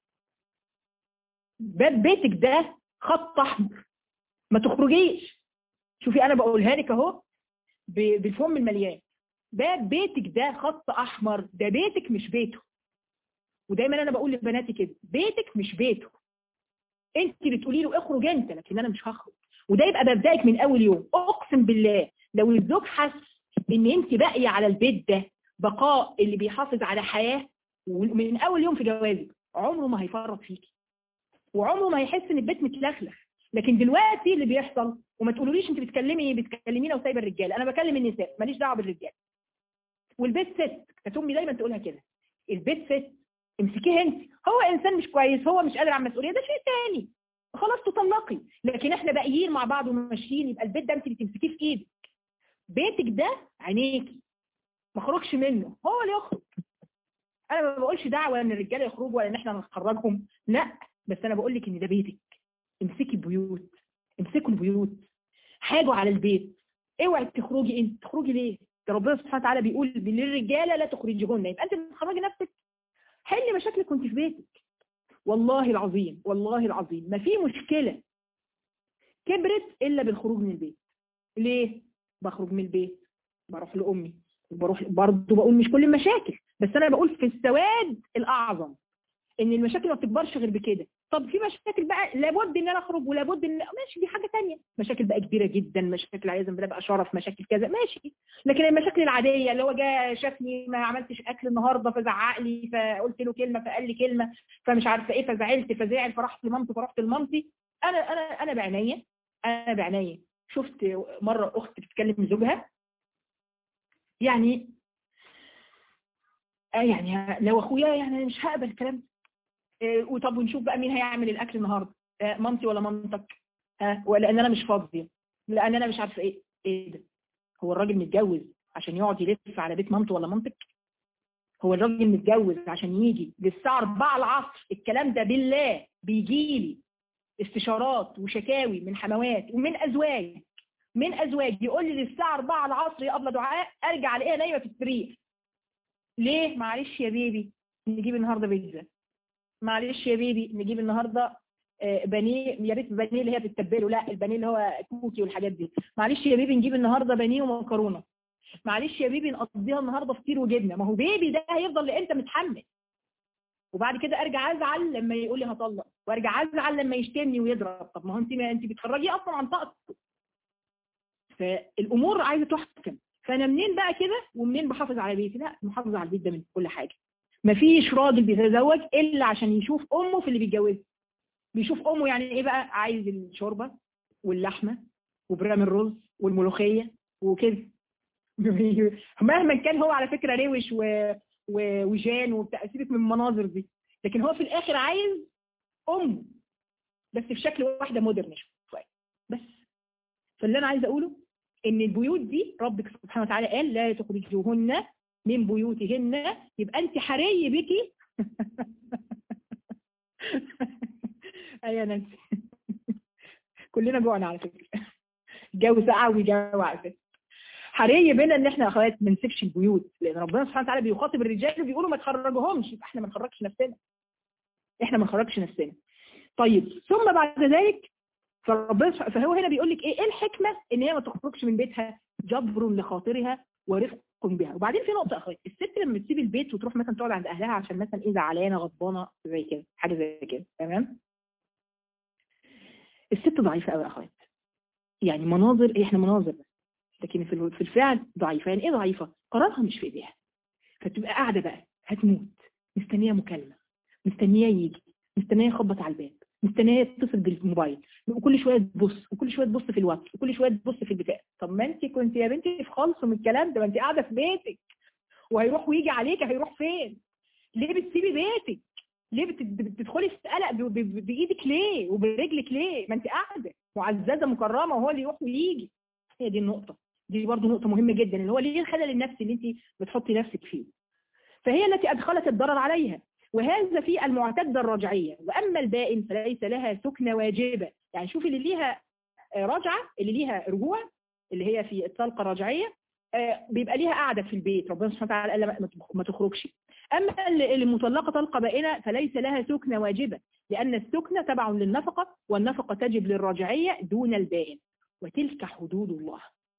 باب بيتك ده خط احمر ما تخرجيش شوفي انا بقولها لك اهو بالفم المليان باب بيتك ده خط احمر ده بيتك مش بيته ودايما انا بقول لبناتي كده بيتك مش بيته انت اللي تقولي له اخرج انت لكن انا مش هخرج وده يبقى مبدأك من اول يوم اقسم بالله لو الزوج حس ان انت باقيه على البيت ده بقاء اللي بيحافظ على حياه ومن اول يوم في جوازك عمره ما هيفرط فيكي وعمره ما هيحس ان البيت متلخلخ لكن دلوقتي اللي بيحصل وما تقولوليش انت بتكلمي بتكلمينا وسايبه الرجال انا بكلم النساء ماليش دعوه بالرجال والبيت ست كانت امي دايما تقولها كده البيت ست امسكيه انت هو انسان مش كويس هو مش قادر على المسؤوليه ده شيء تاني خلاص تطلقي لكن احنا باقيين مع بعض وماشيين يبقى البيت ده انت اللي تمسكيه في ايدك بيتك ده عينيكي ما خرجش منه هو اللي يخرج انا ما بقولش دعوه ان الرجاله يخرجوا ولا ان احنا نخرجهم لا بس انا بقول لك ان ده بيتك امسكي البيوت امسكوا البيوت حاجوا على البيت اوعي تخرجي انت تخرجي ليه ده ربنا سبحانه وتعالى بيقول للرجاله لا تخرجيهن يبقى انت بتخرجي نفسك حلي مشاكلك وانت في بيتك والله العظيم والله العظيم ما في مشكله كبرت الا بالخروج من البيت ليه بخرج من البيت بروح لامي بروح برضه بقول مش كل المشاكل بس انا بقول في السواد الاعظم ان المشاكل ما بتكبرش غير بكده طب في مشاكل بقى لابد ان انا اخرج ولابد ان ماشي دي حاجه ثانيه مشاكل بقى كبيره جدا مشاكل عايزه بقى شرف مشاكل كذا ماشي لكن المشاكل العاديه اللي هو جه شافني ما عملتش اكل النهارده فزعق لي فقلت له كلمه فقال لي كلمه فمش عارفه ايه فزعلت فزعل فرحت لمامته فرحت لمامتي انا انا انا بعناية انا بعناية شفت مره اخت بتكلم زوجها يعني يعني لو اخويا يعني مش هقبل الكلام وطب ونشوف بقى مين هيعمل الاكل النهارده مامتي ولا مامتك ها لان انا مش فاضيه لان انا مش عارفه ايه ايه ده هو الراجل متجوز عشان يقعد يلف على بيت مامته ولا مامتك هو الراجل متجوز عشان يجي للساعه 4 العصر الكلام ده بالله بيجي لي استشارات وشكاوي من حموات ومن ازواج من ازواج يقول لي للساعه 4 العصر يا ابله دعاء ارجع الاقيها نايمه في السرير ليه معلش يا بيبي نجيب النهارده بيتزا معلش يا بيبي نجيب النهارده بانيه يا ريت بانيه اللي هي بتتبله لا البانيه اللي هو كوكي والحاجات دي معلش يا بيبي نجيب النهارده بانيه ومكرونه معلش يا بيبي نقضيها النهارده فطير وجبنه ما هو بيبي ده هيفضل لامتى متحمل وبعد كده ارجع ازعل لما يقول لي هطلق وارجع ازعل لما يشتمني ويضرب طب ما هو انت ما انت بتخرجي اصلا عن طاقته فالامور عايزه تحكم فانا منين بقى كده ومنين بحافظ على بيتي لا محافظه على البيت ده من كل حاجه مفيش راجل بيتزوج الا عشان يشوف امه في اللي بيتجوزها بيشوف امه يعني ايه بقى عايز الشوربه واللحمه وبرام الرز والملوخيه وكده مهما كان هو على فكره روش و... و... وجان وبتاع سيبك من المناظر دي لكن هو في الاخر عايز امه بس في شكل واحده مودرن شويه بس فاللي انا عايزه اقوله ان البيوت دي ربك سبحانه وتعالى قال لا تخرجوهن من بيوتهن يبقى انت حري بيكي ايوه نانسي كلنا جوعنا على فكره الجو ساقع وجو على فكره حري بينا ان احنا اخوات ما نسيبش البيوت لان ربنا سبحانه وتعالى بيخاطب الرجال وبيقولوا ما تخرجوهمش يبقى احنا ما نخرجش نفسنا احنا ما نخرجش نفسنا طيب ثم بعد ذلك فربنا فهو هنا بيقول لك ايه ايه الحكمه ان هي ما تخرجش من بيتها جبر لخاطرها ورفق بها وبعدين في نقطه اخوات الست لما تسيب البيت وتروح مثلا تقعد عند اهلها عشان مثلا ايه زعلانه غضبانه زي كده حاجه زي كده تمام الست ضعيفه قوي يا اخوات يعني مناظر إيه احنا مناظر بس لكن في في الفعل ضعيفه يعني ايه ضعيفه قرارها مش في ايديها فتبقى قاعده بقى هتموت مستنيه مكالمه مستنيه يجي مستنيه يخبط على الباب مستنيه يتصل بالموبايل وكل شويه تبص وكل شويه تبص في الواتس وكل شويه تبص في البتاع طب ما انت كنت يا بنتي في خالص من الكلام ده ما انت قاعده في بيتك وهيروح ويجي عليك هيروح فين ليه بتسيبي بيتك ليه بتدخلي في قلق بايدك ليه وبرجلك ليه ما انت قاعده معززه مكرمه وهو اللي يروح ويجي هي دي النقطه دي برضه نقطه مهمه جدا اللي هو ليه الخلل النفسي اللي انت بتحطي نفسك فيه فهي التي ادخلت الضرر عليها وهذا في المعتدة الرجعية وأما البائن فليس لها سكنة واجبة يعني شوفي اللي ليها رجعة اللي ليها رجوع اللي هي في الطلقة الرجعية بيبقى ليها قاعدة في البيت ربنا سبحانه وتعالى قال ما تخرجش أما المطلقة طلقة بائنة فليس لها سكنة واجبة لأن السكنة تبع للنفقة والنفقة تجب للرجعية دون البائن وتلك حدود الله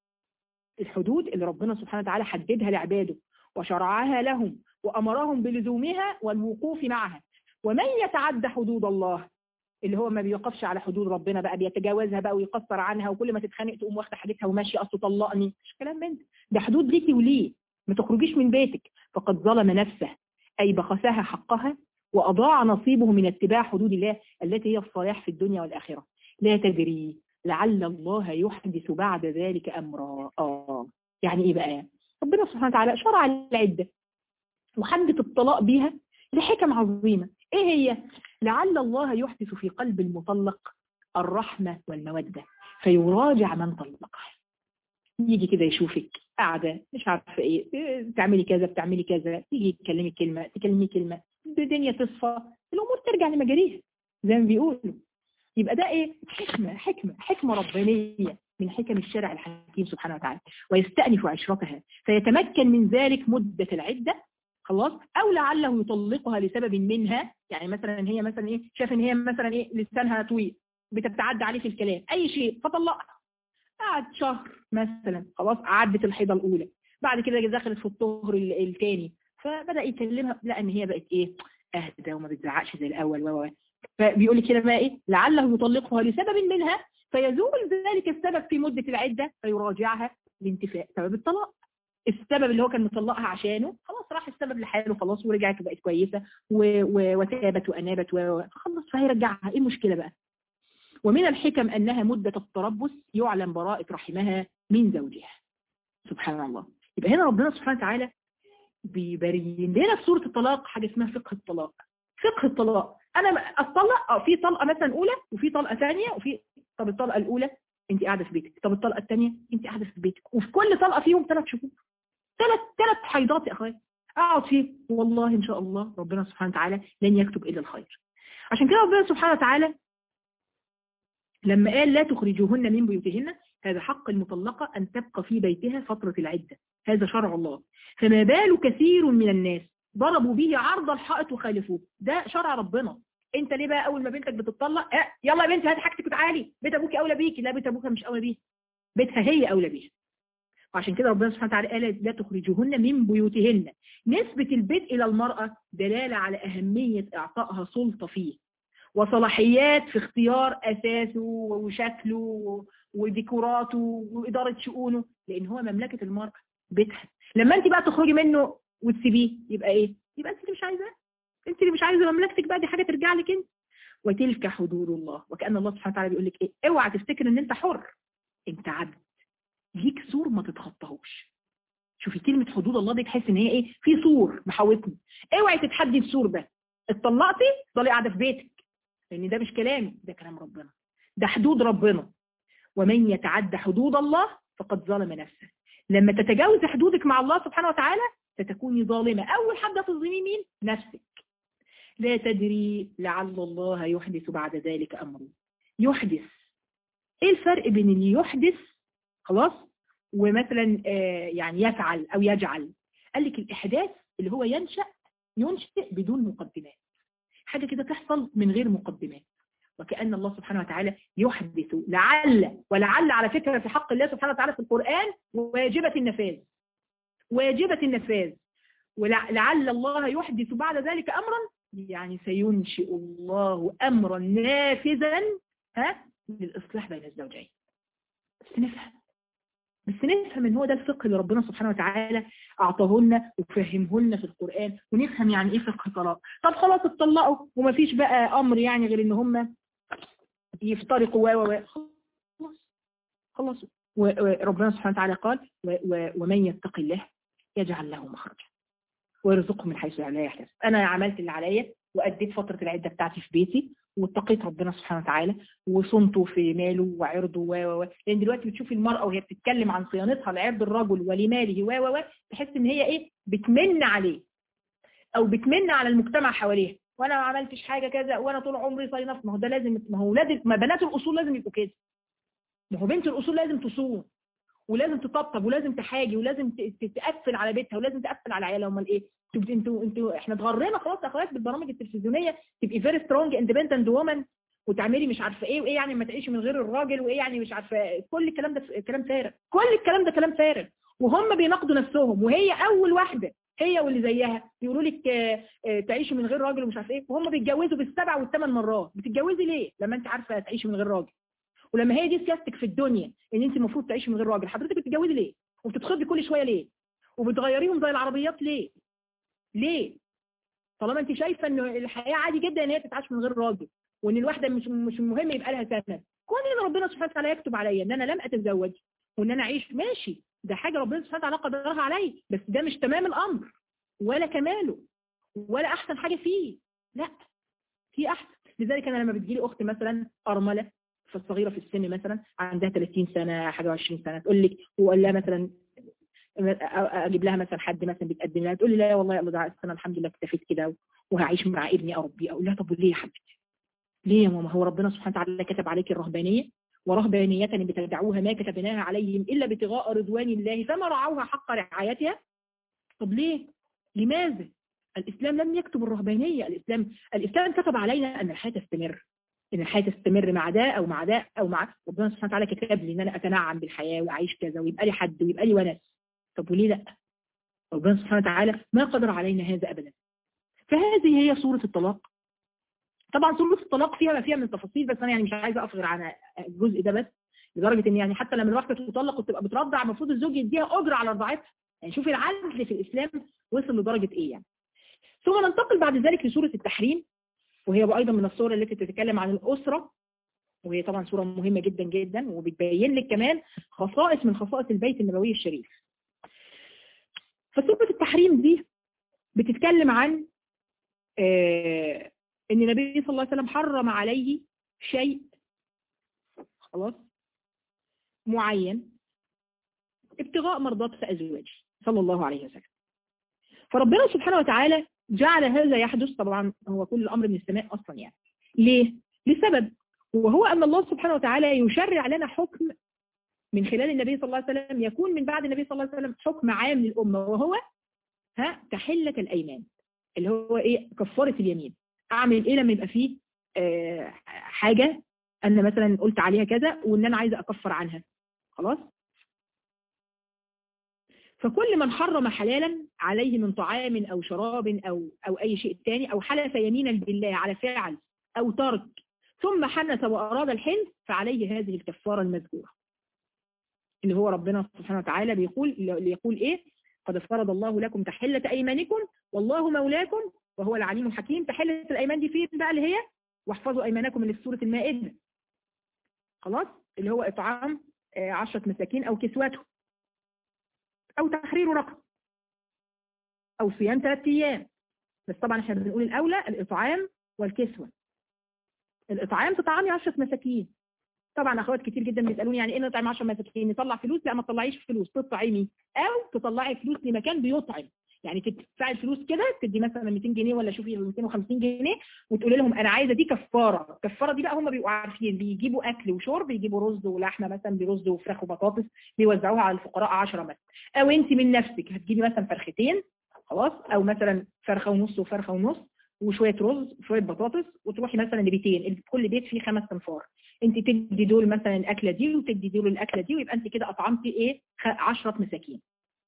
الحدود اللي ربنا سبحانه وتعالى حددها لعباده وشرعها لهم وأمرهم بلزومها والوقوف معها ومن يتعدى حدود الله اللي هو ما بيوقفش على حدود ربنا بقى بيتجاوزها بقى ويقصر عنها وكل ما تتخانق تقوم واخده حاجتها وماشيه اصل طلقني مش كلام من ده حدود ليكي وليه ما تخرجيش من بيتك فقد ظلم نفسه اي بخسها حقها واضاع نصيبه من اتباع حدود الله التي هي الصلاح في الدنيا والاخره لا تدري لعل الله يحدث بعد ذلك امرا اه يعني ايه بقى ربنا سبحانه وتعالى شرع العده وحدد الطلاق بيها لحكم عظيمة ايه هي لعل الله يحدث في قلب المطلق الرحمة والمودة فيراجع من طلقها يجي كده يشوفك قاعدة مش عارفة ايه تعملي كذا بتعملي كذا تيجي تكلمي كلمة تكلمي كلمة الدنيا تصفى الامور ترجع لمجاريها زي ما بيقولوا يبقى ده ايه حكمة حكمة حكمة ربانية من حكم الشرع الحكيم سبحانه وتعالى ويستأنف عشرتها فيتمكن من ذلك مدة العدة خلاص او لعله يطلقها لسبب منها يعني مثلا هي مثلا ايه شاف ان هي مثلا ايه لسانها طويل بتتعدى عليه في الكلام اي شيء فطلقها قعد شهر مثلا خلاص عدت الحيضه الاولى بعد كده دخلت في الطهر الثاني فبدا يكلمها لقى ان هي بقت ايه اهدى وما بتزعقش زي الاول و فبيقول لك كده بقى ايه لعله يطلقها لسبب منها فيزول ذلك السبب في مده العده فيراجعها لانتفاء سبب الطلاق السبب اللي هو كان مطلقها عشانه خلاص راح السبب لحاله خلاص ورجعت وبقت كويسه وتابت وانابت وخلاص فهيرجعها ايه المشكله بقى ومن الحكم انها مده التربص يعلم براءه رحمها من زوجها سبحان الله يبقى هنا ربنا سبحانه وتعالى بيبين لنا في سوره الطلاق حاجه اسمها فقه الطلاق فقه الطلاق انا اطلق اه في طلقه مثلا اولى وفي طلقه ثانيه وفي طب الطلقه الاولى انت قاعده في بيتك طب الطلقه الثانيه انت قاعده في بيتك وفي كل طلقه فيهم ثلاث شهور ثلاث ثلاث حيضات يا اخويا اقعد فيه والله ان شاء الله ربنا سبحانه وتعالى لن يكتب الا الخير عشان كده ربنا سبحانه وتعالى لما قال لا تخرجوهن من بيوتهن هذا حق المطلقة أن تبقى في بيتها فترة العدة هذا شرع الله فما بال كثير من الناس ضربوا به عرض الحائط وخالفوه ده شرع ربنا انت ليه بقى اول ما بنتك بتطلق اه يلا يا بنتي هاتي حاجتك وتعالي بيت ابوكي اولى بيكي لا بيت ابوكها مش اولى بيها بيتها هي اولى بيها وعشان كده ربنا سبحانه وتعالى قال لا تخرجوهن من بيوتهن نسبة البيت إلى المرأة دلالة على أهمية إعطائها سلطة فيه وصلاحيات في اختيار أساسه وشكله وديكوراته وإدارة شؤونه لأن هو مملكة المرأة بيتها لما أنت بقى تخرجي منه وتسيبيه يبقى إيه؟ يبقى أنت اللي مش عايزاه أنت اللي مش عايزة مملكتك بقى دي حاجة ترجع لك أنت وتلك حدود الله وكأن الله سبحانه وتعالى بيقول لك إيه؟ اوعى تفتكر إن أنت حر أنت عبد ليك سور ما تتخطاهوش شوفي كلمة حدود الله دي تحس ان هي ايه في سور محاوطني اوعي تتحدي السور ده اتطلقتي ضلي قاعده في بيتك لان ده مش كلامي ده كلام ربنا ده حدود ربنا ومن يتعدى حدود الله فقد ظلم نفسه لما تتجاوز حدودك مع الله سبحانه وتعالى ستكوني ظالمة اول حد تظلمي مين نفسك لا تدري لعل الله يحدث بعد ذلك امره يحدث ايه الفرق بين اللي يحدث خلاص ومثلا يعني يفعل او يجعل قال لك الاحداث اللي هو ينشأ ينشئ بدون مقدمات حاجة كده تحصل من غير مقدمات وكأن الله سبحانه وتعالى يحدث لعل ولعل على فكرة في حق الله سبحانه وتعالى في القرآن واجبة النفاذ واجبة النفاذ ولعل الله يحدث بعد ذلك أمرا يعني سينشئ الله أمرا نافذا ها للإصلاح بين الزوجين بس نفهم بس نفهم ان هو ده الفقه اللي ربنا سبحانه وتعالى اعطاه لنا وفهمه لنا في القرآن ونفهم يعني ايه فقه طلاق طب خلاص اتطلقوا ومفيش بقى امر يعني غير ان هم يفترقوا و و خلاص خلاص وربنا سبحانه وتعالى قال ومن يتق الله يجعل له مخرجا ويرزقه من حيث لا يحتسب انا عملت اللي عليا واديت فتره العده بتاعتي في بيتي واتقيت ربنا سبحانه وتعالى وصنته في ماله وعرضه و و لان دلوقتي بتشوفي المرأة وهي بتتكلم عن صيانتها لعرض الرجل ولماله و و تحس ان هي ايه بتمن عليه او بتمن على المجتمع حواليها وانا ما عملتش حاجة كذا وانا طول عمري صينف ما هو ده لازم ما هو لازم ما بنات الاصول لازم يبقوا كده ما هو بنت الاصول لازم تصوم ولازم تطبطب ولازم تحاجي ولازم تقفل على بيتها ولازم تقفل على عيالها امال ايه انتوا انتوا انتوا احنا اتغرينا خلاص يا اخوات بالبرامج التلفزيونيه تبقي فيري سترونج اندبندنت وومن وتعملي مش عارفه ايه وايه يعني ما تعيشي من غير الراجل وايه يعني مش عارفه كل الكلام ده كلام فارغ كل الكلام ده كلام فارغ وهم بيناقضوا نفسهم وهي اول واحده هي واللي زيها يقولوا لك تعيشي من غير راجل ومش عارفه ايه وهم بيتجوزوا بالسبع والثمان مرات بتتجوزي ليه لما انت عارفه تعيشي من غير راجل ولما هي دي سياستك في الدنيا ان انت المفروض تعيشي من غير راجل حضرتك بتتجوزي ليه وبتتخضي كل شويه ليه وبتغيريهم زي العربيات ليه ليه طالما انت شايفه ان الحياه عادي جدا ان هي تتعاش من غير راجل وان الواحده مش مش مهم يبقى لها سند كون ان ربنا سبحانه وتعالى يكتب عليا ان انا لم اتزوج وان انا اعيش ماشي ده حاجه ربنا سبحانه وتعالى قدرها عليا بس ده مش تمام الامر ولا كماله ولا احسن حاجه فيه لا في احسن لذلك انا لما بتجيلي اخت مثلا ارمله فالصغيره في السن مثلا عندها 30 سنه حاجه 20 سنه تقول لك وقال لها مثلا اجيب لها مثلا حد مثلا بيتقدم لها تقول لي لا والله يا الله ده انا الحمد لله اكتفيت كده وهعيش مع ابني اربيه اقول لها طب ليه يا حبيبتي ليه يا ماما هو ربنا سبحانه وتعالى كتب عليك الرهبانيه ورهبانية بتدعوها ما كتبناها عليهم إلا ابتغاء رضوان الله فما رعوها حق رعايتها طب ليه لماذا الإسلام لم يكتب الرهبانية الإسلام الإسلام كتب علينا أن الحياة تستمر ان الحياه تستمر مع ده او مع ده او مع ربنا سبحانه وتعالى كتب لي ان انا اتنعم بالحياه واعيش كذا ويبقى لي حد ويبقى لي ونس طب وليه لا ربنا سبحانه وتعالى ما قدر علينا هذا ابدا فهذه هي سورة الطلاق طبعا سورة الطلاق فيها ما فيها من تفاصيل بس انا يعني مش عايزه اقف غير على الجزء ده بس لدرجه ان يعني حتى لما الواحده تطلق وتبقى بترضع المفروض الزوج يديها اجر على رضاعتها يعني شوفي العدل في الاسلام وصل لدرجه ايه يعني ثم ننتقل بعد ذلك لسوره التحريم وهي ايضا من الصور التي تتكلم عن الاسره وهي طبعا صوره مهمه جدا جدا وبتبين لك كمان خصائص من خصائص البيت النبوي الشريف فسوره التحريم دي بتتكلم عن آه ان النبي صلى الله عليه وسلم حرم عليه شيء خلاص معين ابتغاء مرضات ازواجه صلى الله عليه وسلم فربنا سبحانه وتعالى جعل هذا يحدث طبعا هو كل الامر من السماء اصلا يعني ليه لسبب وهو ان الله سبحانه وتعالى يشرع لنا حكم من خلال النبي صلى الله عليه وسلم يكون من بعد النبي صلى الله عليه وسلم حكم عام للامه وهو ها تحله الايمان اللي هو ايه كفاره اليمين اعمل ايه لما يبقى فيه آه حاجة انا مثلا قلت عليها كذا وان انا عايزة اكفر عنها خلاص فكل من حرم حلالا عليه من طعام او شراب او او اي شيء تاني او حلف يمينا بالله على فعل او ترك ثم حنث واراد الحلف فعليه هذه الكفارة المذكورة اللي هو ربنا سبحانه وتعالى بيقول ليقول ايه قد فرض الله لكم تحلة ايمانكم والله مولاكم وهو العليم الحكيم تحلة الأيمان دي فين بقى اللي هي واحفظوا أيمانكم من سورة المائدة خلاص اللي هو إطعام عشرة مساكين أو كسوته أو تحرير رقم أو صيام ثلاثة أيام بس طبعا احنا بنقول الأولى الإطعام والكسوة الإطعام تطعمي عشرة مساكين طبعا اخوات كتير جدا بيسالوني يعني ايه نطعم 10 مساكين نطلع فلوس لا ما تطلعيش فلوس تطعمي او تطلعي فلوس لمكان بيطعم يعني تدفعي الفلوس كده تدي مثلا 200 جنيه ولا شوفي 250 جنيه وتقولي لهم انا عايزه دي كفاره الكفاره دي بقى هم بيبقوا عارفين بيجيبوا اكل وشرب بيجيبوا رز ولحمه مثلا برز وفراخ وبطاطس بيوزعوها على الفقراء 10 مثلا او انت من نفسك هتجيبي مثلا فرختين خلاص او مثلا فرخه ونص وفرخه ونص وشويه رز وشويه بطاطس وتروحي مثلا لبيتين كل بيت فيه خمس انفار انت تدي دول مثلا الاكله دي وتدي دول الاكله دي ويبقى انت كده اطعمتي ايه 10 مساكين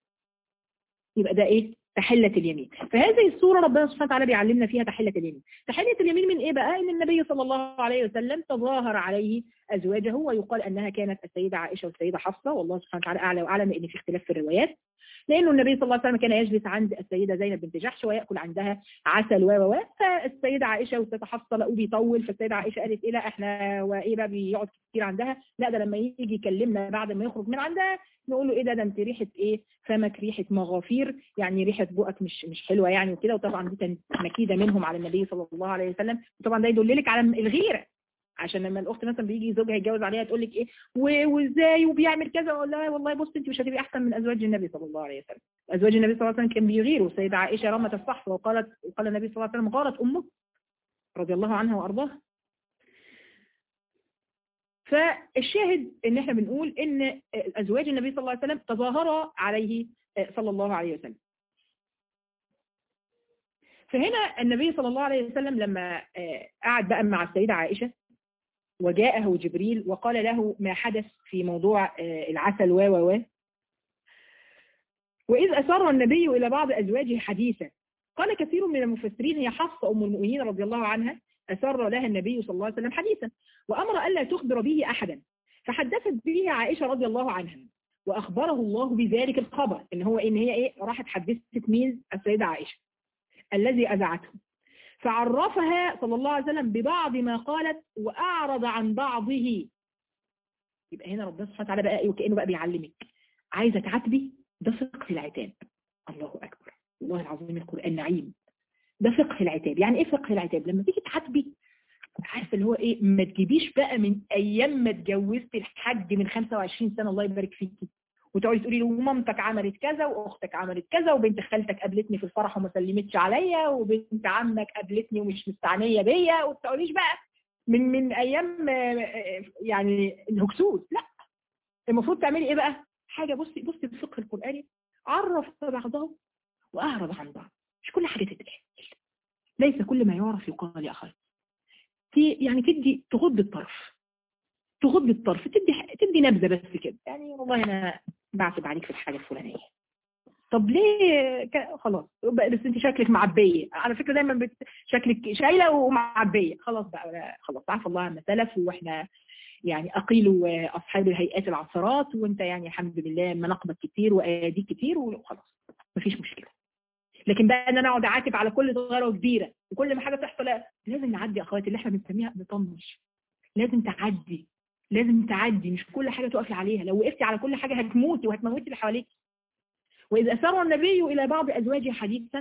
يبقى ده ايه تحلة اليمين فهذه الصورة ربنا سبحانه وتعالى بيعلمنا فيها تحلة اليمين تحلة اليمين من ايه بقى ان النبي صلى الله عليه وسلم تظاهر عليه ازواجه ويقال انها كانت السيدة عائشة والسيدة حفصة والله سبحانه وتعالى اعلى واعلم ان في اختلاف في الروايات لانه النبي صلى الله عليه وسلم كان يجلس عند السيدة زينب بنت جحش ويأكل عندها عسل و و فالسيدة عائشة والسيدة حفصة لقوه بيطول فالسيدة عائشة قالت ايه لا احنا وايه بقى بيقعد كتير عندها لا ده لما يجي يكلمنا بعد ما يخرج من عندها نقول له ايه ده ده انت ريحه ايه فمك ريحه مغافير يعني ريحه بقك مش مش حلوه يعني وكده وطبعا دي كانت مكيده منهم على النبي صلى الله عليه وسلم وطبعا ده يدللك على الغيره عشان لما الاخت مثلا بيجي زوجها يتجوز عليها تقول لك ايه وازاي وبيعمل كذا اقول لها والله بص انت مش هتبقي احسن من ازواج النبي صلى الله عليه وسلم ازواج النبي صلى الله عليه وسلم كان بيغيروا السيده عائشه رمت الصحف وقالت قال النبي صلى الله عليه وسلم غارت امه رضي الله عنها وارضاها فالشاهد ان احنا بنقول ان ازواج النبي صلى الله عليه وسلم تظاهر عليه صلى الله عليه وسلم فهنا النبي صلى الله عليه وسلم لما قعد بقى مع السيدة عائشة وجاءه جبريل وقال له ما حدث في موضوع العسل و و و وإذ أسر النبي إلى بعض أزواجه حديثا قال كثير من المفسرين هي حفصة أم المؤمنين رضي الله عنها أسر لها النبي صلى الله عليه وسلم حديثا وأمر ألا تخبر به أحدا فحدثت به عائشة رضي الله عنها وأخبره الله بذلك الخبر إن هو إن هي إيه راحت حدثت مين السيدة عائشة الذي أذعته فعرفها صلى الله عليه وسلم ببعض ما قالت وأعرض عن بعضه يبقى هنا ربنا سبحانه وتعالى بقى إيه وكأنه بقى بيعلمك عايزة تعاتبي ده فقه العتاب الله أكبر والله العظيم القرآن نعيم ده فقه العتاب يعني ايه فقه العتاب لما تيجي تعاتبي عارفه اللي هو ايه ما تجيبيش بقى من ايام ما اتجوزتي الحج من 25 سنه الله يبارك فيكي وتقعدي تقولي له مامتك عملت كذا واختك عملت كذا وبنت خالتك قابلتني في الفرح وما سلمتش عليا وبنت عمك قابلتني ومش مستعنيه بيا وما تقوليش بقى من من ايام يعني الهكسوس لا المفروض تعملي ايه بقى حاجه بصي بصي الفقه القراني عرف بعضه واعرض عن بعض مش كل حاجه تتقال ليس كل ما يعرف يقال يا أخي يعني تدي تغض الطرف تغض الطرف تدي تدي نبذة بس كده يعني والله أنا بعتب عليك في الحاجة الفلانية طب ليه ك... خلاص بس انت شكلك معبيه على فكره دايما بت... شكلك شايله ومعبيه خلاص بقى خلاص عفى الله عما سلف واحنا يعني اقيلوا اصحاب الهيئات العثرات وانت يعني الحمد لله مناقبك كتير واياديك كتير وخلاص مفيش مشكله لكن بقى ان انا اقعد اعاتب على كل صغيره وكبيره وكل ما حاجه تحصل لازم نعدي يا اخواتي اللي احنا بنسميها نطنش لازم تعدي لازم تعدي مش كل حاجه تقفي عليها لو وقفتي على كل حاجه هتموتي وهتموتي اللي حواليك واذا اسر النبي الى بعض ازواجه حديثا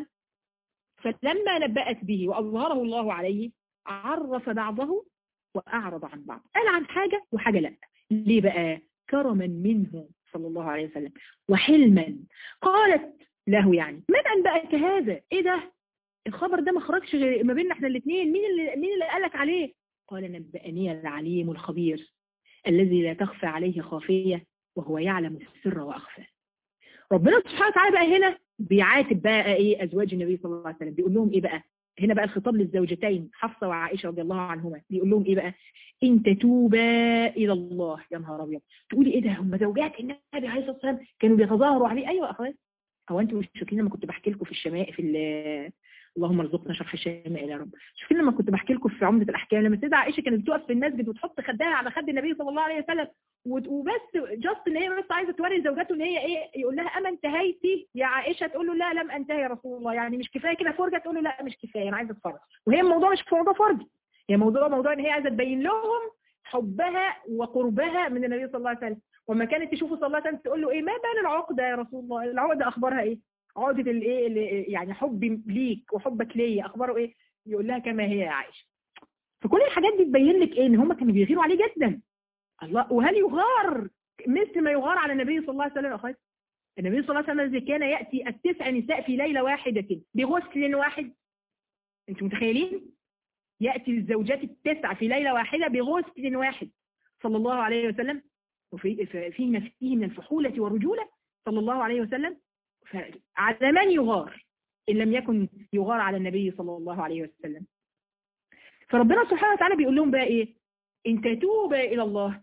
فلما نبأت به واظهره الله عليه عرف بعضه واعرض عن بعض قال عن حاجه وحاجه لا ليه بقى كرما منه صلى الله عليه وسلم وحلما قالت له يعني من أنبأك هذا ايه ده الخبر ده ما خرجش غير ما بيننا احنا الاثنين مين اللي مين اللي قالك عليه قال نبأني العليم الخبير الذي لا تخفى عليه خافية وهو يعلم السر وأخفى ربنا سبحانه وتعالى بقى هنا بيعاتب بقى ايه ازواج النبي صلى الله عليه وسلم بيقول لهم ايه بقى هنا بقى الخطاب للزوجتين حفصة وعائشة رضي الله عنهما بيقول لهم ايه بقى ان تتوبا الى الله يا نهار ابيض تقولي ايه ده هم زوجات النبي عليه الصلاه والسلام كانوا بيتظاهروا عليه ايوه اخوات هو انتوا مش فاكرين لما كنت بحكي لكم في الشماء في اللهم ارزقنا شرح الشمائل يا رب شوفين لما كنت بحكي لكم في عمدة الأحكام لما السيدة عائشة كانت بتقف في المسجد وتحط خدها على خد النبي صلى الله عليه وسلم وبس جاست ان هي بس عايزه توري زوجته ان هي ايه يقول لها اما انتهيتي يا عائشه تقول له لا لم انتهي يا رسول الله يعني مش كفايه كده فرجه تقول له لا مش كفايه انا عايزه اتفرج وهي الموضوع مش موضوع فرج هي موضوع موضوع ان هي عايزه تبين لهم حبها وقربها من النبي صلى الله عليه وسلم وما كانت تشوفه صلى الله عليه وسلم تقول له ايه ما بال العقده يا رسول الله العقده اخبارها ايه عقده الايه يعني حبي ليك وحبك ليا اخباره ايه يقول لها كما هي يا عائشه فكل الحاجات دي تبين لك ايه ان هم كانوا بيغيروا عليه جدا الله وهل يغار مثل ما يغار على النبي صلى الله عليه وسلم اخواتي النبي صلى الله عليه وسلم الذي كان ياتي التسع نساء في ليله واحده بغسل واحد انتم متخيلين ياتي الزوجات التسع في ليله واحده بغسل واحد صلى الله عليه وسلم وفي فيه فيه من الفحوله والرجوله صلى الله عليه وسلم على من يغار إن لم يكن يغار على النبي صلى الله عليه وسلم فربنا سبحانه وتعالى بيقول لهم بقى إيه إن تتوبا إلى الله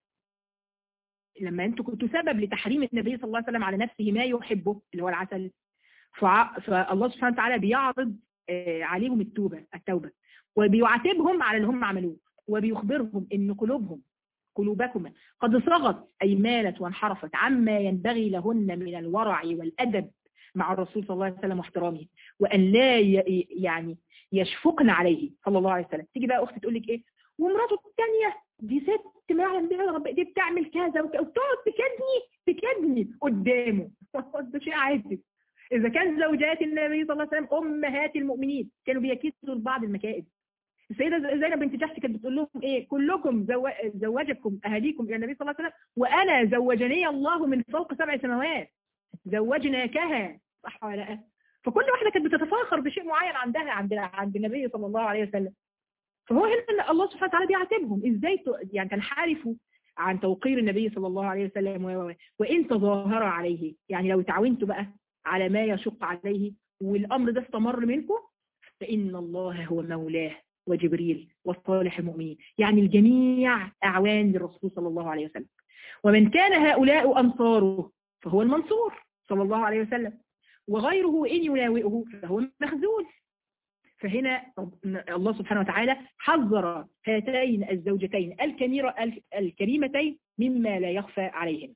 لما أنتوا كنتوا سبب لتحريم النبي صلى الله عليه وسلم على نفسه ما يحبه اللي هو العسل فالله سبحانه وتعالى بيعرض عليهم التوبة التوبة وبيعاتبهم على اللي هم عملوه وبيخبرهم ان قلوبهم قلوبكما قد صغت أي مالت وانحرفت عما ينبغي لهن من الورع والأدب مع الرسول صلى الله عليه وسلم واحترامه وأن لا يعني يشفقن عليه صلى الله عليه وسلم تيجي بقى أختي تقول لك إيه ومراته الثانية دي ست ما يعلم بها رب دي بتعمل كذا وتقعد تكدني تكدني قدامه ده شيء عادي إذا كان زوجات النبي صلى الله عليه وسلم أمهات المؤمنين كانوا بيكيسوا لبعض المكائد السيدة زينب بنت جحش كانت بتقول لهم ايه كلكم زوجكم اهاليكم الى النبي صلى الله عليه وسلم وانا زوجني الله من فوق سبع سماوات زوجناكها صح ولا لا فكل واحدة كانت بتتفاخر بشيء معين عندها عند عند النبي صلى الله عليه وسلم فهو هنا الله سبحانه وتعالى بيعاتبهم ازاي يعني تنحرفوا عن توقير النبي صلى الله عليه وسلم وان تظاهر عليه يعني لو تعاونتوا بقى على ما يشق عليه والامر ده استمر منكم فان الله هو مولاه وجبريل وصالح المؤمنين يعني الجميع أعوان للرسول صلى الله عليه وسلم ومن كان هؤلاء أنصاره فهو المنصور صلى الله عليه وسلم وغيره إن يناوئه فهو مخزول فهنا الله سبحانه وتعالى حذر هاتين الزوجتين الكميرة الكريمتين مما لا يخفى عليهم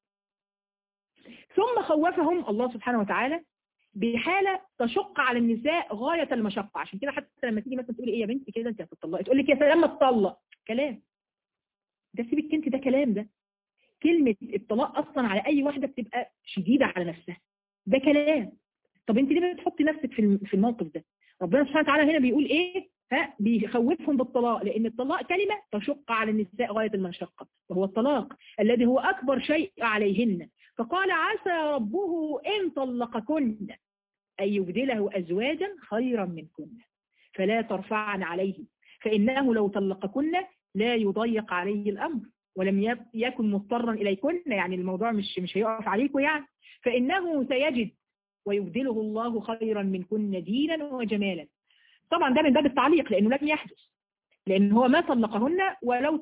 ثم خوفهم الله سبحانه وتعالى بحالة تشق على النساء غاية المشقة عشان كده حتى لما تيجي مثلا تقولي ايه يا بنتي كده انت هتطلقي تقول لك يا سلام ما تطلق كلام ده سيبك انت ده كلام ده كلمة الطلاق اصلا على اي واحدة بتبقى شديدة على نفسها ده كلام طب انت ليه بتحطي نفسك في في الموقف ده ربنا سبحانه وتعالى هنا بيقول ايه ها بيخوفهم بالطلاق لان الطلاق كلمة تشق على النساء غاية المشقة وهو الطلاق الذي هو اكبر شيء عليهن فقال عسى ربه إن طلقكن أن يبدله أزواجا خيرا منكن فلا ترفعن عليه فإنه لو طلقكن لا يضيق عليه الأمر ولم يكن مضطرا إليكن يعني الموضوع مش مش هيقف عليكم يعني فإنه سيجد ويبدله الله خيرا منكن دينا وجمالا طبعا ده من باب التعليق لأنه لم يحدث لأن هو ما طلقهن ولو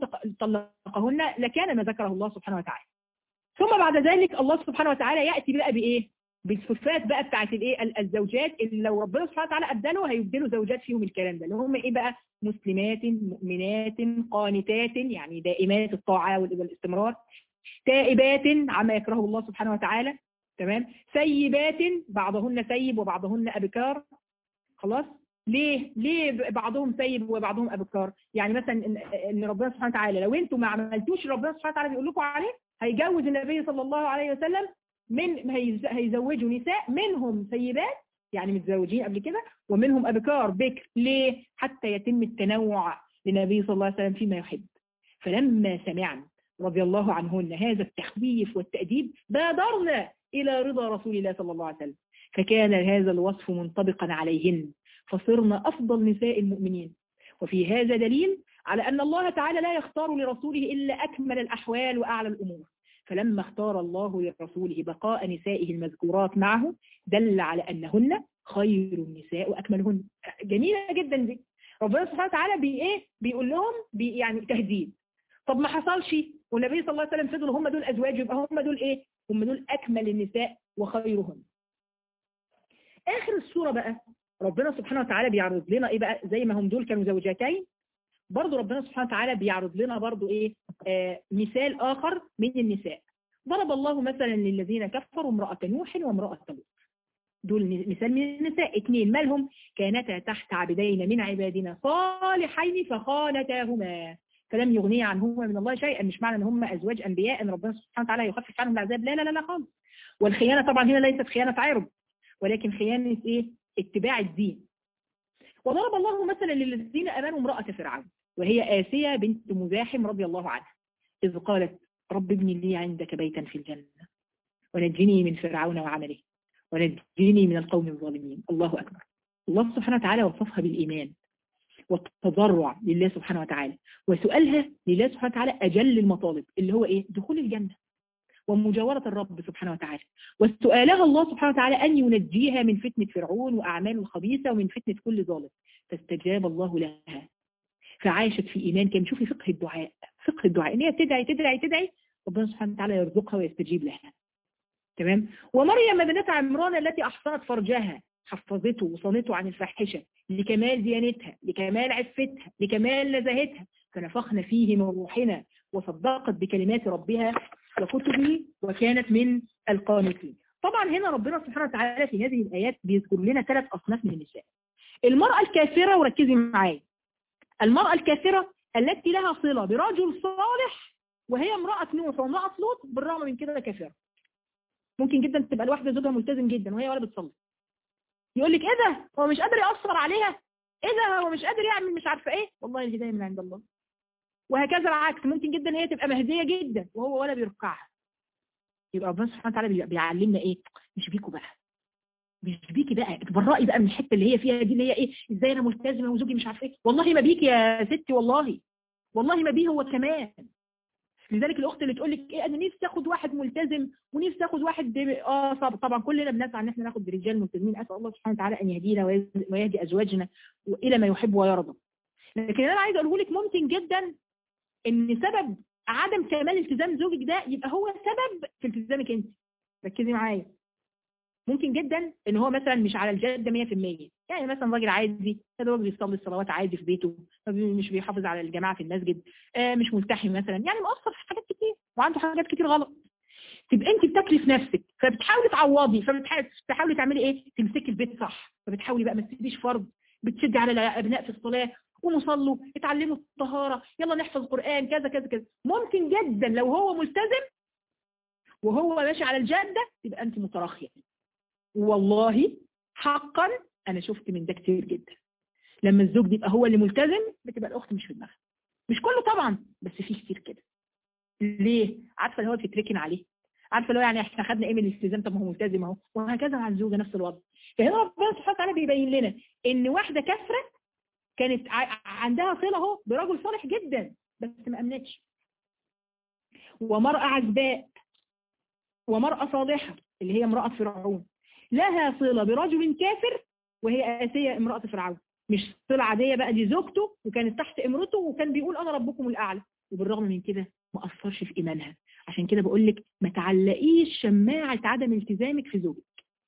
طلقهن لكان ما ذكره الله سبحانه وتعالى ثم بعد ذلك الله سبحانه وتعالى يأتي بقى بإيه بالصفات بقى بتاعت الايه الزوجات اللي لو ربنا سبحانه وتعالى ابدله هيبدلوا زوجات فيهم الكلام ده اللي هم ايه بقى مسلمات مؤمنات قانتات يعني دائمات الطاعه والاستمرار تائبات عما يكرهه الله سبحانه وتعالى تمام سيبات بعضهن سيب وبعضهن ابكار خلاص ليه ليه بعضهم سيب وبعضهم ابكار يعني مثلا ان, إن ربنا سبحانه وتعالى لو انتم ما عملتوش ربنا سبحانه وتعالى بيقول لكم عليه هيجوز النبي صلى الله عليه وسلم من هيزوجوا نساء منهم سيبات يعني متزوجين قبل كده ومنهم ابكار بكر ليه حتى يتم التنوع للنبي صلى الله عليه وسلم فيما يحب فلما سمعنا رضي الله عنهن هذا التخويف والتأديب بادرنا إلى رضا رسول الله صلى الله عليه وسلم فكان هذا الوصف منطبقا عليهن فصرنا أفضل نساء المؤمنين وفي هذا دليل على أن الله تعالى لا يختار لرسوله إلا أكمل الأحوال وأعلى الأمور فلما اختار الله لرسوله بقاء نسائه المذكورات معه دل على أنهن خير النساء وأكملهن جميلة جدا دي ربنا سبحانه وتعالى بي ايه بيقول لهم بي يعني تهديد طب ما حصلش والنبي صلى الله عليه وسلم فضلوا هم دول أزواج يبقى هم دول ايه هم دول أكمل النساء وخيرهن آخر السورة بقى ربنا سبحانه وتعالى بيعرض لنا ايه بقى زي ما هم دول كانوا زوجتين برضو ربنا سبحانه وتعالى بيعرض لنا برضو ايه آه مثال اخر من النساء ضرب الله مثلا للذين كفروا امرأة نوح وامرأة لوط دول مثال من النساء اثنين مالهم كانتا تحت عبدين من عبادنا صالحين فخانتاهما فلم يغني عنهما من الله شيئا مش معنى ان هم ازواج انبياء ان ربنا سبحانه وتعالى يخفف عنهم العذاب لا لا لا لا خالص والخيانه طبعا هنا ليست خيانه عرب ولكن خيانه ايه اتباع الدين وضرب الله مثلا للذين امنوا امراه فرعون وهي آسية بنت مزاحم رضي الله عنها إذ قالت رب ابن لي عندك بيتا في الجنة ونجني من فرعون وعمله ونجني من القوم الظالمين الله أكبر الله سبحانه وتعالى وصفها بالإيمان والتضرع لله سبحانه وتعالى وسؤالها لله سبحانه وتعالى أجل المطالب اللي هو إيه دخول الجنة ومجاورة الرب سبحانه وتعالى وسؤالها الله سبحانه وتعالى أن ينجيها من فتنة فرعون وأعماله الخبيثة ومن فتنة كل ظالم فاستجاب الله لها فعاشت في إيمان كان شوفي فقه الدعاء فقه الدعاء إن هي تدعي تدعي تدعي ربنا سبحانه وتعالى يرزقها ويستجيب لها تمام ومريم بنت عمران التي أحصنت فرجها حفظته وصنته عن الفاحشة لكمال ديانتها لكمال عفتها لكمال نزاهتها فنفخنا فيه من روحنا وصدقت بكلمات ربها وكتبه وكانت من القانتين طبعا هنا ربنا سبحانه وتعالى في هذه الآيات بيذكر لنا ثلاث أصناف من النساء المرأة الكافرة وركزي معايا المرأة الكافرة التي لها صلة برجل صالح وهي امرأة نوح وامرأة لوط بالرغم من كده كافرة ممكن جدا تبقى الواحدة زوجها ملتزم جدا وهي ولا بتصلي يقول لك ايه ده هو مش قادر يأثر عليها ايه ده هو مش قادر يعمل مش عارفه ايه والله الهداية من عند الله وهكذا العكس ممكن جدا هي تبقى مهدية جدا وهو ولا بيركعها يبقى ربنا سبحانه وتعالى بيعلمنا ايه مش بيكوا بقى مش بيكي بقى اتبرئي بقى من الحته اللي هي فيها دي اللي هي ايه ازاي انا ملتزمه وزوجي مش عارفه ايه والله ما بيكي يا ستي والله والله ما بيه هو كمان لذلك الاخت اللي تقول لك ايه انا نفسي اخد واحد ملتزم ونفسي اخد واحد اه طب طبعا كلنا بنسعى ان احنا ناخد رجال ملتزمين اسال الله سبحانه وتعالى ان يهدينا ويهدي ازواجنا والى ما يحب ويرضى لكن انا عايز اقوله لك ممكن جدا ان سبب عدم كمال التزام زوجك ده يبقى هو سبب في التزامك انت ركزي معايا ممكن جدا ان هو مثلا مش على الجاده 100% يعني مثلا راجل عادي هذا راجل بيصلي الصلوات عادي في بيته مش بيحافظ على الجماعه في المسجد آه مش ملتحي مثلا يعني مقصر في حاجات كتير وعنده حاجات كتير غلط تبقى انت بتاكلي في نفسك فبتحاولي تعوضي فبتحاولي تعملي ايه تمسكي البيت صح فبتحاولي بقى ما تسيبيش فرض بتشدي على الابناء في الصلاه قوموا صلوا اتعلموا الطهاره يلا نحفظ قران كذا كذا كذا ممكن جدا لو هو ملتزم وهو ماشي على الجاده تبقى انت متراخيه والله حقا انا شفت من ده كتير جدا لما الزوج بيبقى هو اللي ملتزم بتبقى الاخت مش في دماغها مش كله طبعا بس في كتير كده ليه عارفه اللي هو بتتركن عليه عارفه اللي هو يعني احنا خدنا ايه من الالتزام طب ما هو ملتزم اهو وهكذا مع الزوجه نفس الوضع فهنا ربنا سبحانه وتعالى بيبين لنا ان واحده كافره كانت عندها صله اهو برجل صالح جدا بس ما امنتش ومرأة عزباء ومرأة صالحة اللي هي امرأة فرعون لها صلة برجل كافر وهي آسية امرأة فرعون مش صلة عادية بقى دي زوجته وكانت تحت امرته وكان بيقول أنا ربكم الأعلى وبالرغم من كده ما أثرش في إيمانها عشان كده بقول لك ما تعلقيش شماعة عدم التزامك في زوجك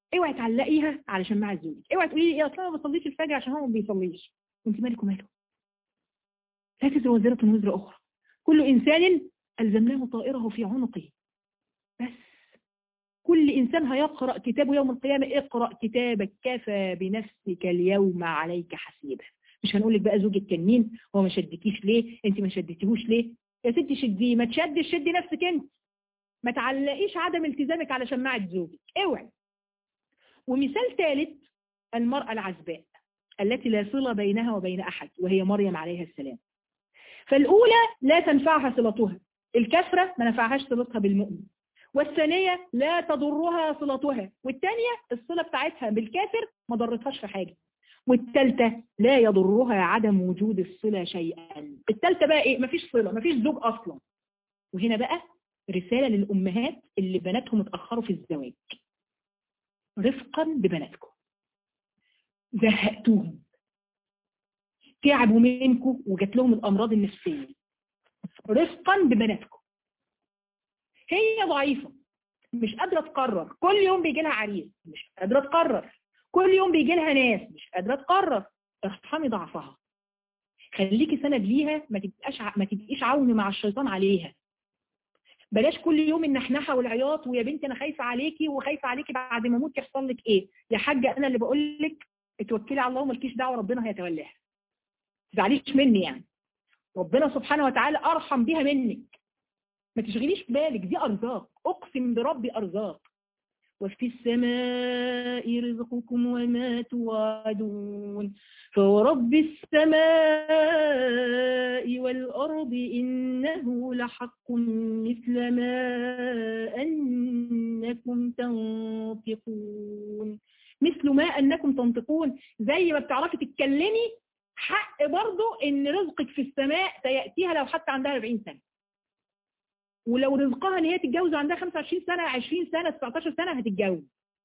اوعي تعلقيها على شماعة زوجك اوعي تقولي لي ايه اصلا ما بصليش الفجر عشان هو ما بيصليش انت مالك وماله لا تزر وزيرة وزر اخرى كل انسان الزمناه طائره في عنقه بس كل انسان هيقرأ كتابه يوم القيامة اقرأ كتابك كفى بنفسك اليوم عليك حسيبا مش هنقول لك بقى زوجك كان مين هو ما شدكيش ليه انت ما شدتيهوش ليه يا ستي شديه ما تشدش شدي نفسك انت ما تعلقيش عدم التزامك على شماعة زوجك اوعي ومثال ثالث المرأة العزباء التي لا صلة بينها وبين أحد وهي مريم عليها السلام فالأولى لا تنفعها صلتها الكثرة ما نفعهاش صلتها بالمؤمن والثانية لا تضرها صلتها والثانية الصلة بتاعتها بالكافر ما ضرتهاش في حاجة والثالثة لا يضرها عدم وجود الصلة شيئا الثالثة بقى ايه مفيش صلة مفيش زوج أصلا وهنا بقى رسالة للأمهات اللي بناتهم اتأخروا في الزواج رفقا ببناتكم زهقتوهم تعبوا منكم وجات لهم الأمراض النفسية رفقا ببناتكم هي ضعيفة مش قادرة تقرر كل يوم بيجي لها عريس مش قادرة تقرر كل يوم بيجي لها ناس مش قادرة تقرر ارحمي ضعفها خليكي سند ليها ما تبقاش ما تبقيش عون مع الشيطان عليها بلاش كل يوم النحنحه والعياط ويا بنتي انا خايفه عليكي وخايفه عليكي بعد ما اموت يحصل لك ايه يا حاجه انا اللي بقول لك اتوكلي على الله ومالكيش دعوه ربنا هيتولاها ما تزعليش مني يعني ربنا سبحانه وتعالى ارحم بيها منك ما تشغليش بالك دي ارزاق اقسم بربي ارزاق وفي السماء رزقكم وما توعدون فورب السماء والأرض إنه لحق مثل ما أنكم تنطقون مثل ما أنكم تنطقون زي ما بتعرفي تتكلمي حق برضو إن رزقك في السماء سيأتيها لو حتى عندها 40 سنة ولو رزقها ان هي تتجوز عندها 25 سنة 20 سنة 19 سنة هتتجوز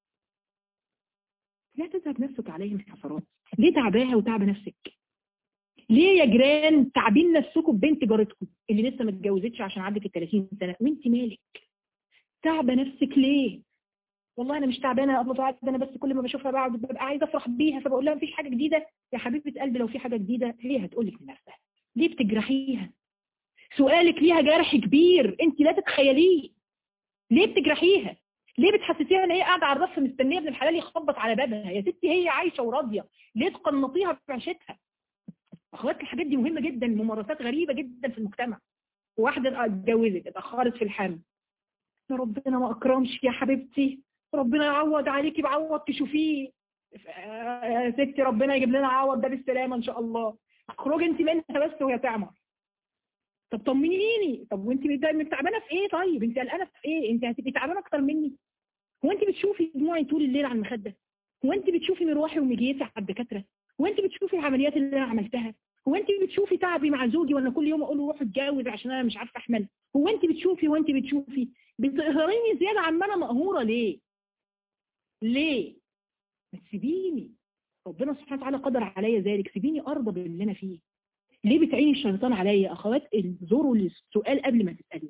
لا تذهب نفسك عليهم حسرات ليه تعباها وتعب نفسك ليه يا جيران تعبين نفسكم ببنت جارتكم اللي لسه ما اتجوزتش عشان عدت ال 30 سنة وانت مالك تعبه نفسك ليه والله انا مش تعبانه يا ابله ده انا بس كل ما بشوفها بقعد ببقى عايزه افرح بيها فبقول لها مفيش حاجه جديده يا حبيبه قلبي لو في حاجه جديده هي هتقول لك لنفسها ليه بتجرحيها سؤالك ليها جرح كبير انت لا تتخيليه ليه بتجرحيها ليه بتحسسيها ان هي قاعده على الرف مستنيه ابن الحلال يخبط على بابها يا ستي هي عايشه وراضيه ليه تقنطيها في عيشتها اخوات الحاجات دي مهمه جدا ممارسات غريبه جدا في المجتمع واحده اتجوزت اتاخرت في الحمل يا ربنا ما اكرمش يا حبيبتي ربنا يعوض عليكي بعوض تشوفيه يا ستي ربنا يجيب لنا عوض ده بالسلامه ان شاء الله اخرجي انت منها بس وهي تعمر طب طمنيني طب وانت تعبانه في ايه طيب انت قلقانه في ايه انت هتبقي تعبانه اكتر مني هو انت بتشوفي دموعي طول الليل على المخده هو انت بتشوفي مروحي ومجيتي على الدكاتره هو انت بتشوفي العمليات اللي انا عملتها هو انت بتشوفي تعبي مع زوجي وانا كل يوم اقول له روح اتجوز عشان انا مش عارفه احمل هو انت بتشوفي هو انت بتشوفي بتقهريني زياده عن ما انا مقهوره ليه ليه ما تسيبيني ربنا سبحانه وتعالى قدر عليا ذلك سيبيني ارضى باللي انا فيه ليه بتعيني الشيطان عليا اخوات انظروا للسؤال قبل ما تسالوا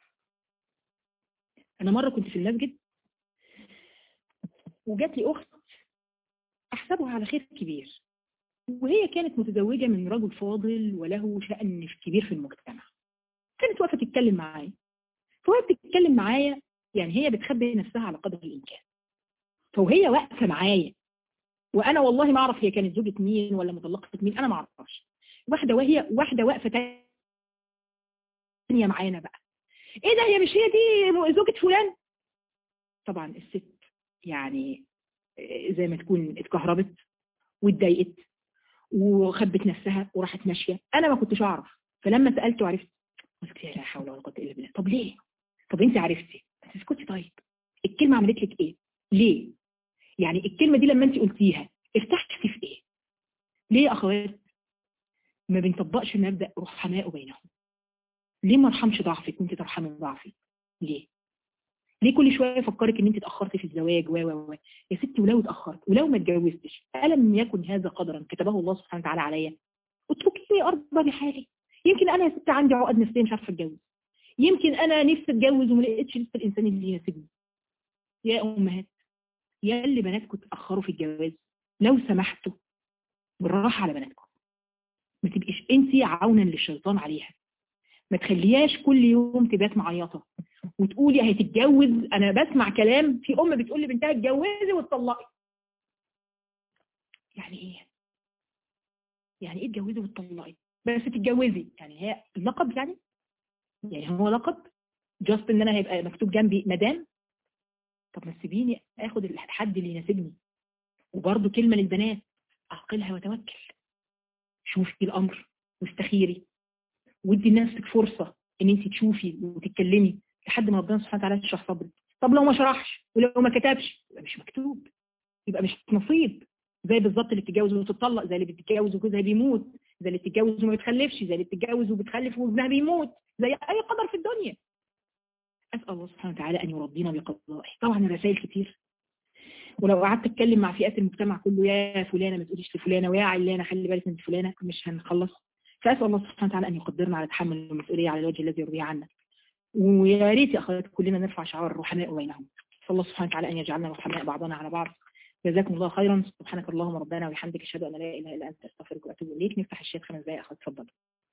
انا مره كنت في المسجد وجات لي اخت احسبها على خير كبير وهي كانت متزوجه من رجل فاضل وله شأن كبير في المجتمع كانت واقفه تتكلم معايا فوهي بتتكلم معايا يعني هي بتخبي نفسها على قدر الامكان فوهي واقفه معايا وانا والله ما اعرف هي كانت زوجة مين ولا مطلقة مين انا ما اعرفش واحدة وهي واحدة واقفة تانية معانا بقى ايه ده هي مش هي دي زوجة فلان طبعا الست يعني زي ما تكون اتكهربت واتضايقت وخبت نفسها وراحت ماشية انا ما كنتش اعرف فلما سألت وعرفت قلت لا حول ولا قوة الا بالله طب ليه طب انت عرفتي بس اسكتي طيب الكلمة عملت لك ايه ليه يعني الكلمة دي لما انت قلتيها ارتحتي في ايه ليه يا اخوات ما بنطبقش مبدأ رحماء بينهم ليه ما ارحمش ضعفك وانت ترحمي ضعفي ليه ليه كل شويه يفكرك ان انت اتاخرتي في الزواج و و يا ستي ولو اتاخرت ولو ما اتجوزتش الم يكن هذا قدرا كتبه الله سبحانه وتعالى عليا اتركيني ارضى بحالي يمكن انا يا ستي عندي عقد نفسيه مش عارفه اتجوز يمكن انا نفسي اتجوز وما لقيتش لسه الانسان اللي يناسبني يا امهات يا اللي بناتكم تاخروا في الجواز لو سمحتوا بالراحه على بناتكم ما تبقيش انت عونا للشيطان عليها ما تخليهاش كل يوم تبات معيطه وتقولي هتتجوز انا بسمع كلام في ام بتقول لبنتها اتجوزي واتطلقي يعني ايه يعني ايه اتجوزي واتطلقي بس تتجوزي يعني هي اللقب يعني يعني هو لقب جاست ان انا هيبقى مكتوب جنبي مدام طب ما تسيبيني اخد الحد اللي يناسبني وبرده كلمه للبنات اعقلها وتوكل شوفي الامر واستخيري وادي لنفسك فرصه ان انت تشوفي وتتكلمي لحد ما ربنا سبحانه وتعالى يشرح صدرك طب لو ما شرحش ولو ما كتبش يبقى مش مكتوب يبقى مش نصيب زي بالظبط اللي بتتجوز وتطلق زي اللي بتتجوز وجوزها بيموت زي اللي بتتجوز وما بتخلفش زي اللي بتتجوز وبتخلف وابنها بيموت زي اي قدر في الدنيا اسال الله سبحانه وتعالى ان يرضينا بقضائه طبعا الرسائل كتير ولو قعدت اتكلم مع فئات المجتمع كله يا فلانه ما تقوليش لفلانه ويا علانه خلي بالك من فلانه مش هنخلص فاسال الله سبحانه وتعالى ان يقدرنا على تحمل المسؤوليه على الوجه الذي يرضيه عنا ويا ريت يا اخوات كلنا نرفع شعار الرحماء بينهم صلى الله سبحانه وتعالى ان يجعلنا رحماء بعضنا على بعض جزاكم الله خيرا سبحانك اللهم ربنا وبحمدك اشهد ان لا اله الا انت استغفرك واتوب اليك نفتح الشات خمس دقائق اخوات اتفضل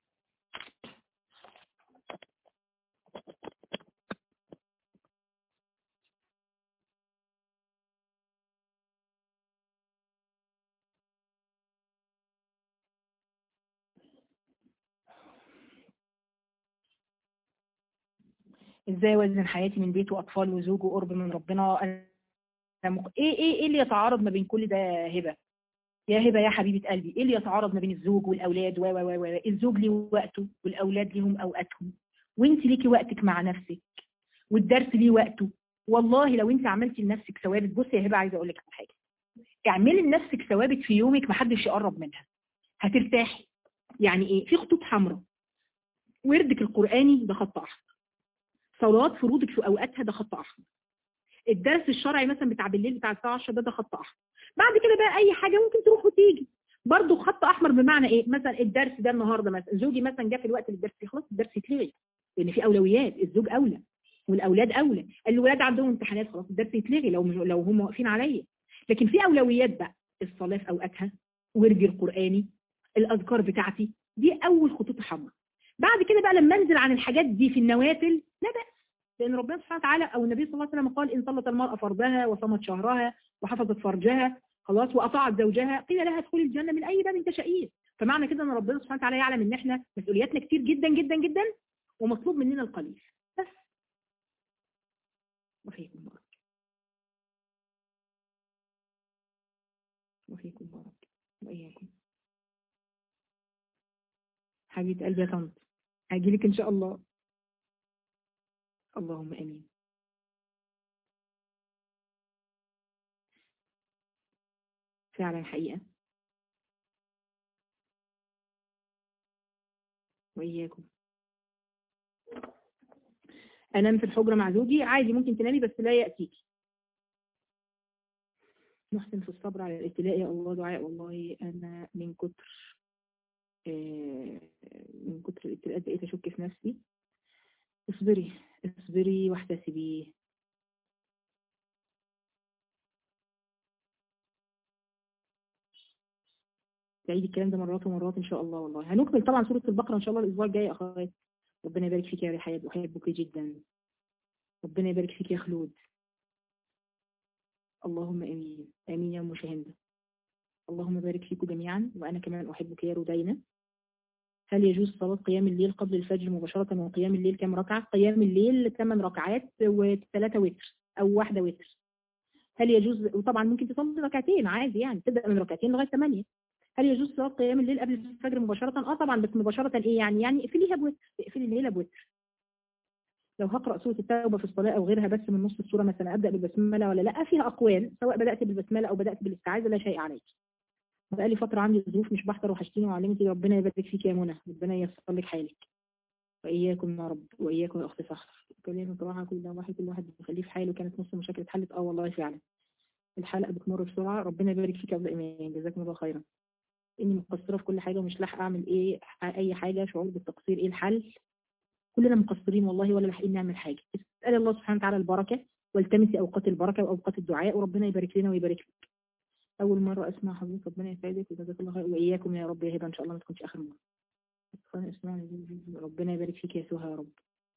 ازاي اوزن حياتي من بيت واطفال وزوج وقرب من ربنا أنا مق... ايه ايه ايه اللي يتعارض ما بين كل ده هبه يا هبه يا حبيبه قلبي ايه اللي يتعارض ما بين الزوج والاولاد و و و الزوج ليه وقته والاولاد ليهم اوقاتهم وانت ليكي وقتك مع نفسك والدرس ليه وقته والله لو انت عملتي لنفسك ثوابت بصي يا هبه عايزه اقول لك على حاجه اعملي لنفسك ثوابت في يومك محدش يقرب منها هترتاحي يعني ايه في خطوط حمراء وردك القراني ده خط احمر صلوات فروضك في اوقاتها ده خط احمر الدرس الشرعي مثلا بتاع بالليل بتاع الساعه 10 ده ده خط احمر بعد كده بقى اي حاجه ممكن تروح وتيجي برضه خط احمر بمعنى ايه مثلا الدرس ده النهارده مثلا زوجي مثلا جه في الوقت اللي الدرس فيه خلاص الدرس يتلغي لان في اولويات الزوج اولى والاولاد اولى الولاد عندهم امتحانات خلاص الدرس يتلغي لو لو هم واقفين عليا لكن في اولويات بقى الصلاه في اوقاتها وردي القراني الاذكار بتاعتي دي اول خطوط حمراء بعد كده بقى لما انزل عن الحاجات دي في النوافل لا بأس لأن ربنا سبحانه وتعالى أو النبي صلى الله عليه وسلم قال إن صلت المرأة فرضها وصمت شهرها وحفظت فرجها خلاص وأطاعت زوجها قيل لها ادخلي الجنة من أي باب تشائين فمعنى كده أن ربنا سبحانه وتعالى يعلم إن إحنا مسؤولياتنا كتير جدا جدا جدا ومطلوب مننا القليل بس وفيكم بارك وفيكم بارك وإياكم حبيبة قلبي يا طنط هجيلك إن شاء الله اللهم امين فعلا حقيقة وإياكم أنام في الحجرة مع زوجي عادي ممكن تنامي بس لا يأتيكي نحسن في الصبر على الابتلاء يا الله دعاء والله أنا من كتر من كتر الابتلاءات بقيت أشك في نفسي اصبري اصبري واحتسبي تعيدي الكلام ده مرات ومرات ان شاء الله والله هنكمل طبعا سوره البقره ان شاء الله الاسبوع الجاي يا اخوات ربنا يبارك فيك يا رحاب احبك جدا ربنا يبارك فيك يا خلود اللهم امين امين يا ام شاهنده اللهم بارك فيكم جميعا وانا كمان احبك يا رودينا هل يجوز صلاة قيام الليل قبل الفجر مباشرة وقيام الليل كم ركعة؟ قيام الليل ثمان ركعات وثلاثة وتر أو واحدة وتر. هل يجوز وطبعا ممكن تصلي ركعتين عادي يعني تبدأ من ركعتين لغاية ثمانية. هل يجوز صلاة قيام الليل قبل الفجر مباشرة؟ اه طبعا بس مباشرة ايه يعني؟ يعني اقفليها بوتر، اقفلي الليلة بوتر. لو هقرأ سورة التوبة في الصلاة أو غيرها بس من نص السورة مثلا أبدأ بالبسملة ولا لا فيها أقوال سواء بدأت بالبسملة أو بدأت بالاستعاذة لا شيء عليك. بقالي فترة عندي ظروف مش بحضر وحشتيني وعلمتي ربنا يبارك فيك يا منى ربنا ييسر لك حالك وإياكم يا رب وإياكم يا أخت سحر كلنا بصراحة كل واحد كل واحد بيخليه في حاله كانت نص المشاكل اتحلت اه والله فعلا الحلقة بتمر بسرعة ربنا يبارك فيك يا أبو إيمان جزاكم الله خيرا إني مقصرة في كل حاجة ومش لاحقة أعمل إيه أي حاجة شعور بالتقصير إيه الحل كلنا مقصرين والله ولا لاحقين نعمل حاجة اسأل الله سبحانه وتعالى البركة والتمسي اوقات البركه واوقات الدعاء وربنا يبارك لنا ويبارك لك اول مره اسمع حضرتك ربنا يسعدك وجزاك الله خير واياكم يا رب يا هبه ان شاء الله ما تكونش اخر مره ربنا يبارك فيك يا سهى يا رب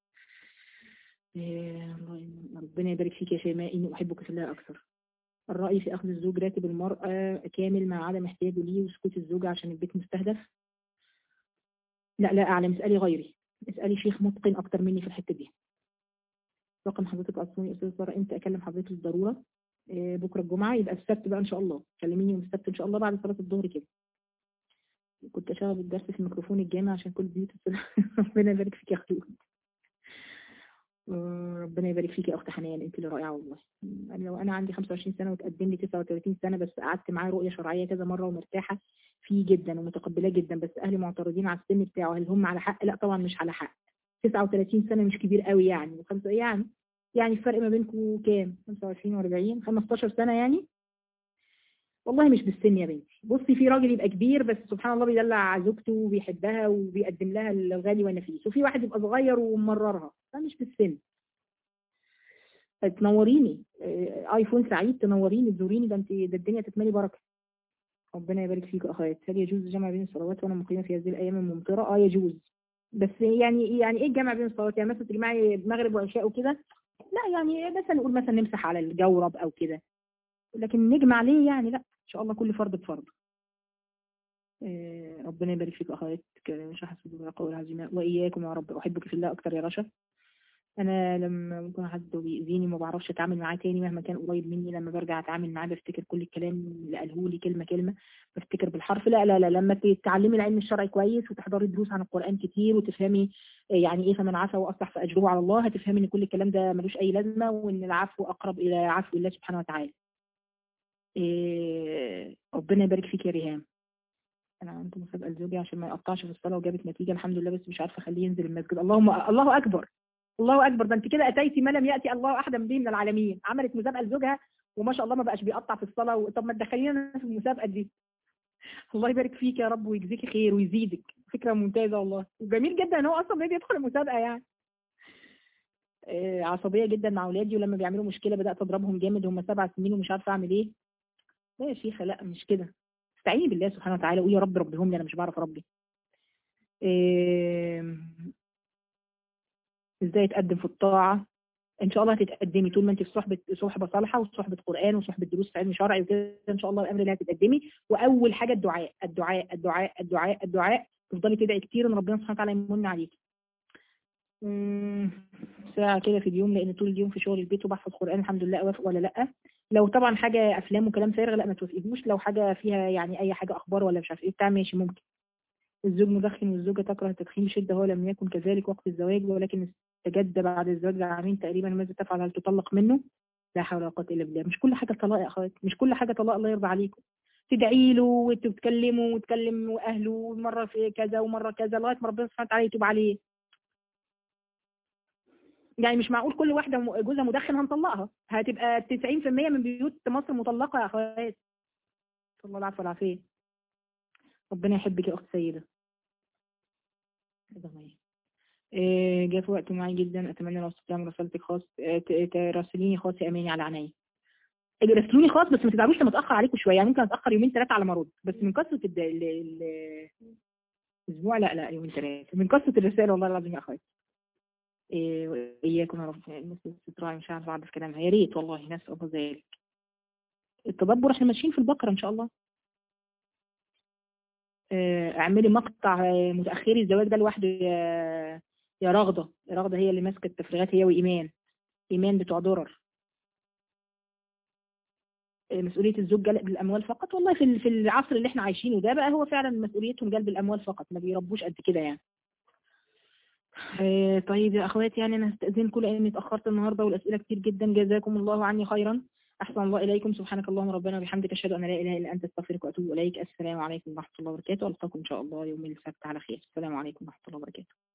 ربنا يبارك فيك يا شيماء إني أحبك في الله أكثر الرأي في أخذ الزوج راتب المرأة كامل مع عدم احتياجه ليه وسكوت الزوج عشان البيت مستهدف لا لا أعلم اسألي غيري اسألي شيخ متقن أكتر مني في الحتة دي رقم حضرتك أصلوني أستاذ سارة إمتى أكلم حضرتك الضرورة بكرة الجمعة يبقى السبت بقى إن شاء الله كلميني يوم السبت إن شاء الله بعد صلاة الظهر كده كنت أشغل الدرس في الميكروفون الجامع عشان كل بيوت ربنا يبارك فيك يا أختي ربنا يبارك فيك يا اخت حنان انت اللي رائعه والله يعني لو انا عندي 25 سنه وتقدم لي 39 سنه بس قعدت معاه رؤيه شرعيه كذا مره ومرتاحه فيه جدا ومتقبلاه جدا بس اهلي معترضين على السن بتاعه هل هم على حق لا طبعا مش على حق 39 سنه مش كبير قوي يعني وخمسه يعني يعني الفرق ما بينكم كام 25 و40 15 سنه يعني والله مش بالسن يا بنتي بصي في راجل يبقى كبير بس سبحان الله بيدلع زوجته وبيحبها وبيقدم لها الغالي والنفيس وفي واحد يبقى صغير وممررها ده مش بالسن تنوريني ايفون سعيد تنوريني تزوريني ده انت ده الدنيا تتملي بركه ربنا يبارك فيك اخوات هل يجوز الجمع بين الصلوات وانا مقيمه في هذه الايام الممطره اه يجوز بس يعني يعني ايه الجمع بين الصلوات يعني مثلا تجمعي المغرب وعشاء وكده لا يعني مثلا نقول مثلا نمسح على الجورب او كده لكن نجمع ليه يعني لا ان شاء الله كل فرد بفرد آه ربنا يبارك فيك اخواتك شرح صدور قول العزيمة واياكم يا رب احبك في الله اكتر يا رشا انا لما ممكن حد بيأذيني ما بعرفش اتعامل معاه تاني مهما كان قريب مني لما برجع اتعامل معاه بفتكر كل الكلام اللي قاله لي كلمه كلمه بفتكر بالحرف لا لا لا لما تتعلمي العلم الشرعي كويس وتحضري دروس عن القران كتير وتفهمي يعني ايه فمن عفا واصلح فاجره على الله هتفهمي ان كل الكلام ده ملوش اي لازمه وان العفو اقرب الى عفو الله سبحانه وتعالى إيه ربنا يبارك فيك يا ريهام انا عملت مسابقه لزوجي عشان ما يقطعش في الصلاه وجابت نتيجه الحمد لله بس مش عارفه اخليه ينزل المسجد اللهم الله اكبر الله اكبر ده انت كده اتيتي ما لم ياتي الله احدا به من العالمين عملت مسابقه لزوجها وما شاء الله ما بقاش بيقطع في الصلاه و... طب ما تدخلينا في المسابقه دي الله يبارك فيك يا رب ويجزيكي خير ويزيدك فكره ممتازه والله وجميل جدا ان هو اصلا بيجي يدخل المسابقه يعني إيه عصبيه جدا مع اولادي ولما بيعملوا مشكله بدات اضربهم جامد هم سبع سنين ومش عارفه اعمل ايه لا يا شيخه لا مش كده استعيني بالله سبحانه وتعالى وقولي يا رب ربهم لي انا مش بعرف اربي إيه ازاي اتقدم في الطاعه ان شاء الله هتتقدمي طول ما انت في صحبه صحبه صالحه وصحبه قران وصحبه دروس في علم شرعي وكده ان شاء الله الامر اللي هتتقدمي واول حاجه الدعاء الدعاء الدعاء الدعاء الدعاء تفضلي تدعي كتير ان ربنا سبحانه وتعالى يمن عليكي ساعة كده في اليوم لأن طول اليوم في شغل البيت وبحفظ قرآن الحمد لله أوافق ولا لأ لو طبعا حاجة أفلام وكلام فارغ لأ ما توافقيهوش لو حاجة فيها يعني أي حاجة أخبار ولا مش عارف إيه بتاع ماشي ممكن الزوج مدخن والزوجة تكره التدخين بشدة هو لم يكن كذلك وقت الزواج ولكن استجد بعد الزواج بعامين تقريبا ماذا تفعل هل تطلق منه؟ لا حول ولا قوة إلا بالله مش كل حاجة طلاق يا أخوات مش كل حاجة طلاق الله يرضى عليكم تدعي له وتتكلموا وتكلم أهله مرة في كذا ومرة كذا لغاية ما ربنا سبحانه وتعالى يتوب عليه يعني مش معقول كل واحدة جوزها مدخن هنطلقها هتبقى 90% من بيوت مصر مطلقة يا أخوات صلى الله العفو والعافية ربنا يحبك يا أخت سيدة إيه جاء في وقت معي جدا أتمنى لو استطعم رسالتك خاص تراسليني خاص يا أماني على عيني راسلوني خاص بس ما تزعلوش لما اتأخر عليكم شوية يعني ممكن أتأخر يومين ثلاثة على ما أرد بس من كثرة الأسبوع لا لا يومين ثلاثة من كثرة الرسائل والله العظيم يا أخواتي إياكم يا رب الناس تراعي مش عارفة بعض في كلامها يا ريت والله ناس الله ذلك التدبر احنا ماشيين في البقرة إن شاء الله اعملي مقطع متأخري الزواج ده لوحده يا يا رغدة يا رغدة هي اللي ماسكة التفريغات هي وإيمان إيمان بتوع درر مسؤولية الزوج جلب الأموال فقط والله في في العصر اللي احنا عايشينه ده بقى هو فعلا مسؤوليتهم جلب الأموال فقط ما بيربوش قد كده يعني اه طيب يا أخواتي يعني أنا هستأذنكم لأني اتأخرت النهاردة والأسئلة كتير جدا جزاكم الله عني خيرا أحسن الله إليكم سبحانك اللهم ربنا وبحمدك أشهد أن لا إله إلا أنت أستغفرك وأتوب إليك السلام عليكم ورحمة الله وبركاته ألقاكم إن شاء الله يوم السبت على خير السلام عليكم ورحمة الله وبركاته